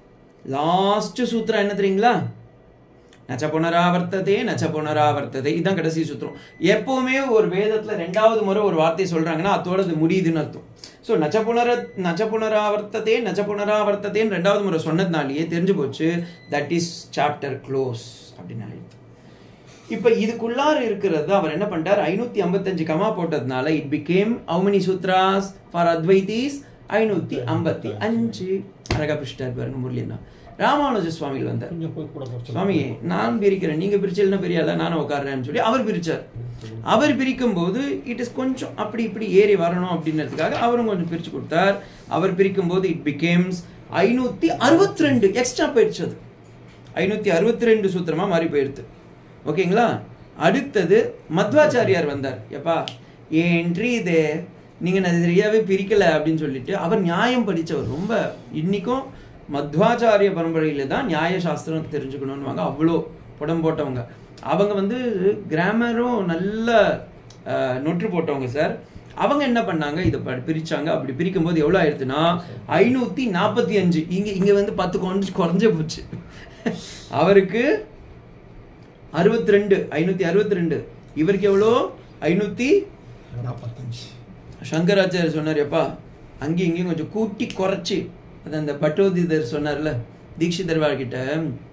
last sutra என்ன தெரியுங்களா நச்ச புனராவர்த்ததே நச்ச புனராவர்த்ததே இதுதான் கடைசி சூத்திரம் எப்பவுமே ஒரு வேதத்துல ரெண்டாவது முறை ஒரு வார்த்தை சொல்றாங்கன்னா அதோட அது முடியுதுன்னு அர்த்தம் ஸோ நச்ச புனர நச்ச புனராவர்த்ததே நச்ச புனராவர்த்ததேன்னு ரெண்டாவது முறை சொன்னதுனாலேயே தெரிஞ்சு போச்சு தட் இஸ் சாப்டர் க்ளோஸ் அப்படின்னு ஆயிடுது இப்போ இதுக்குள்ளார இருக்கிறது அவர் என்ன பண்ணிட்டார் ஐநூத்தி ஐம்பத்தஞ்சு கமா போட்டதுனால it became how many sutras for Advaitis ஐநூத்தி ஐம்பத்தி அஞ்சு அழகா பிரிச்சிட்டார் பாருங்க முரளியண்ணா ராமானுஜ சுவாமிகள் வந்தார் கொஞ்சம் போய் கூட குறைச்சு சுவாமி நான் பிரிக்கிறேன் நீங்க பிரிச்சல்னா பெரிய ஆளா நானும் உட்காடுறேன்னு சொல்லி அவர் பிரிச்சார் அவர் பிரிக்கும் போது இட் இஸ் கொஞ்சம் அப்படி இப்படி ஏறி வரணும் அப்படின்றதுக்காக அவரும் கொஞ்சம் பிரிச்சு கொடுத்தார் அவர் பிரிக்கும் போது இட் பிகேம்ஸ் ஐநூத்தி அறுபத்தி ரெண்டு எக்ஸ்ட்ரா போயிடுச்சு அது ஐநூத்தி அறுபத்தி ரெண்டு சூத்திரமா மாறி போயிடுது ஓகேங்களா அடுத்தது மத்வாச்சாரியார் வந்தார் எப்பா ஏன்றி இது நீங்க நான் சரியாவே பிரிக்கல அப்படின்னு சொல்லிட்டு அவர் நியாயம் படிச்சவர் ரொம்ப இன்னைக்கும் மத்வாச்சாரிய பரம்பரையில தான் நியாய சாஸ்திரம் தெரிஞ்சுக்கணும்னுவாங்க அவ்வளோ புடம் போட்டவங்க அவங்க வந்து கிராமரும் நல்ல அஹ், நொற்று போட்டவங்க சார் அவங்க என்ன பண்ணாங்க இதை ப- பிரிச்சாங்க அப்படி பிரிக்கும் போது எவ்வளோ ஆயிடுச்சுன்னா ஐநூற்றி நாற்பத்தி அஞ்சு இங்கே இங்கே வந்து பத்து குறைஞ்சு குறைஞ்சே போச்சு அவருக்கு அறுபத்தி ரெண்டு ஐநூற்றி அறுபத்தி ரெண்டு இவருக்கு எவ்வளோ ஐநூற்றி நாற்பத்தஞ்சு சங்கராச்சாரியர் சொன்னார் எப்பா அங்கேயும் இங்கேயும் கொஞ்சம் கூட்டி குறைச்சி அது அந்த பட்டோதிதர் சொன்னார்ல தீட்சிதர்வார் கிட்ட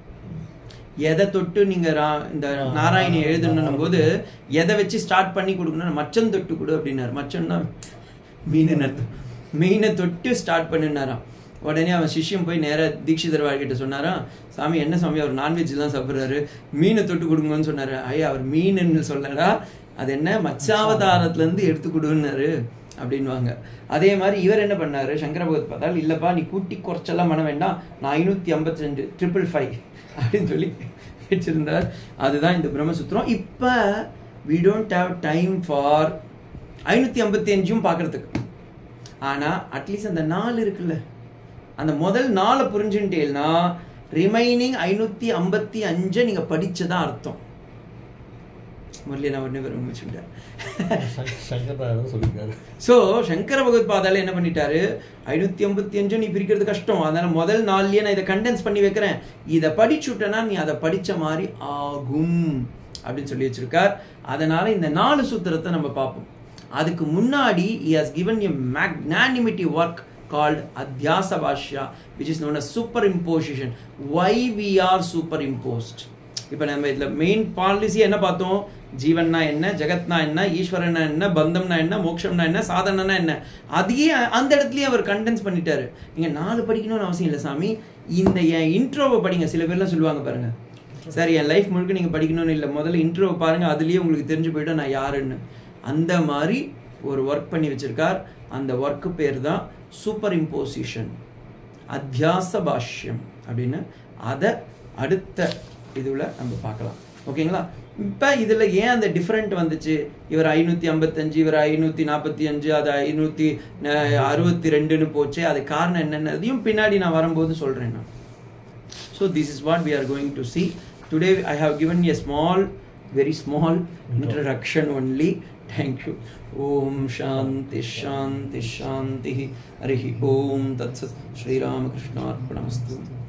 எதை தொட்டு நீங்க ரா- இந்த நாராயணி எழுதணும் போது எதை வச்சு ஸ்டார்ட் பண்ணி கொடுக்கணும் மச்சம் தொட்டு கொடு அப்படின்னாரு மச்சம்னா மீன் அர்த்தம் மீனை தொட்டு ஸ்டார்ட் பண்ணினாராம் உடனே அவன் சிஷ்யம் போய் நேரா தீட்சிதர் கிட்ட சொன்னாராம் சாமி என்ன சாமி அவர் நான்வெஜ் தான் சாப்பிட்றாரு மீனை தொட்டு கொடுங்கன்னு சொன்னாரு ஐயா அவர் மீனுன்னு சொல்லடா அது என்ன மச்சாவதாரத்துல இருந்து எடுத்து கொடுன்னாரு அப்படின்வாங்க அதே மாதிரி இவர் என்ன பண்ணாரு சங்கர பகவத் பார்த்தால் இல்லப்பா நீ கூட்டி குறைச்செல்லாம் பண்ண வேண்டாம் நான் ஐநூத்தி ஐம்பத்தி ரெண்டு ட்ரிபிள் ஃபைவ் அப்படின்னு சொல்லி வச்சிருந்தார் அதுதான் இந்த பிரம்மசூத்திரம் இப்போ we don't have time for ஐநூற்றி ஐம்பத்தி அஞ்சும் பார்க்கறதுக்கு ஆனால் அட்லீஸ்ட் அந்த நாலு இருக்குல்ல அந்த முதல் நாளை புரிஞ்சுட்டேன்னா ரிமைனிங் ஐநூற்றி ஐம்பத்தி அஞ்சை நீங்கள் படிச்சதா அர்த்தம் முரளி நான் ஒன்று பேர் வச்சுட்டேன் சங்கர் சொல்லியிருக்காரு ஸோ சங்கர பகவத் பாதால என்ன பண்ணிட்டாரு ஐநூத்தி ஐம்பத்தி அஞ்சு நீ பிரிக்கிறது கஷ்டம் அதனால முதல் நாள்லயே நான் இதை கண்டென்ஸ் பண்ணி வைக்கிறேன் இதை படிச்சுட்டேன்னா நீ அதை படிச்ச மாதிரி ஆகும் அப்படின்னு சொல்லி வச்சிருக்கார் அதனால இந்த நாலு சூத்திரத்தை நம்ம பார்ப்போம் அதுக்கு முன்னாடி he has given a magnanimity work called அத்தியாச பாஷ்யா which is known as superimposition why we are superimposed இப்போ நம்ம இதில் மெயின் பாலிசி என்ன பார்த்தோம் ஜீவன்னா என்ன ஜெகத்னா என்ன ஈஸ்வரனா என்ன பந்தம்னா என்ன மோட்சம்னா என்ன சாதனைனா என்ன அதையே அந்த இடத்துலயே அவர் கண்டென்ஸ் பண்ணிட்டாரு நீங்க நாலு படிக்கணும்னு அவசியம் இல்லை சாமி இந்த என் இன்ட்ரோவை படிங்க சில பேர்லாம் சொல்லுவாங்க பாருங்க சார் என் லைஃப் முழுக்க நீங்க படிக்கணும்னு இல்லை முதல்ல இன்ட்ரோவை பாருங்க அதுலயே உங்களுக்கு தெரிஞ்சு போயிடும் நான் யாருன்னு அந்த மாதிரி ஒரு ஒர்க் பண்ணி வச்சிருக்கார் அந்த ஒர்க்கு பேர் தான் சூப்பர் இம்போசிஷன் அத்தியாச பாஷ்யம் அப்படின்னு அதை அடுத்த இதுல நம்ம பார்க்கலாம் ஓகேங்களா இப்போ இதில் ஏன் அந்த டிஃப்ரெண்ட் வந்துச்சு இவர் ஐநூற்றி ஐம்பத்தஞ்சு இவர் ஐநூற்றி நாற்பத்தி அஞ்சு அது ஐநூற்றி அறுபத்தி ரெண்டுன்னு போச்சு அது காரணம் என்னென்னதையும் பின்னாடி நான் வரும்போது சொல்கிறேன் நான் so this is what we are going to see today I have given a small very small introduction only thank you ஓம் சாந்தி ஷாந்தி ஷாந்தி ஹரி ஓம் தத்சத் ஸ்ரீராமகிருஷ்ணார்ப்பணமஸ்து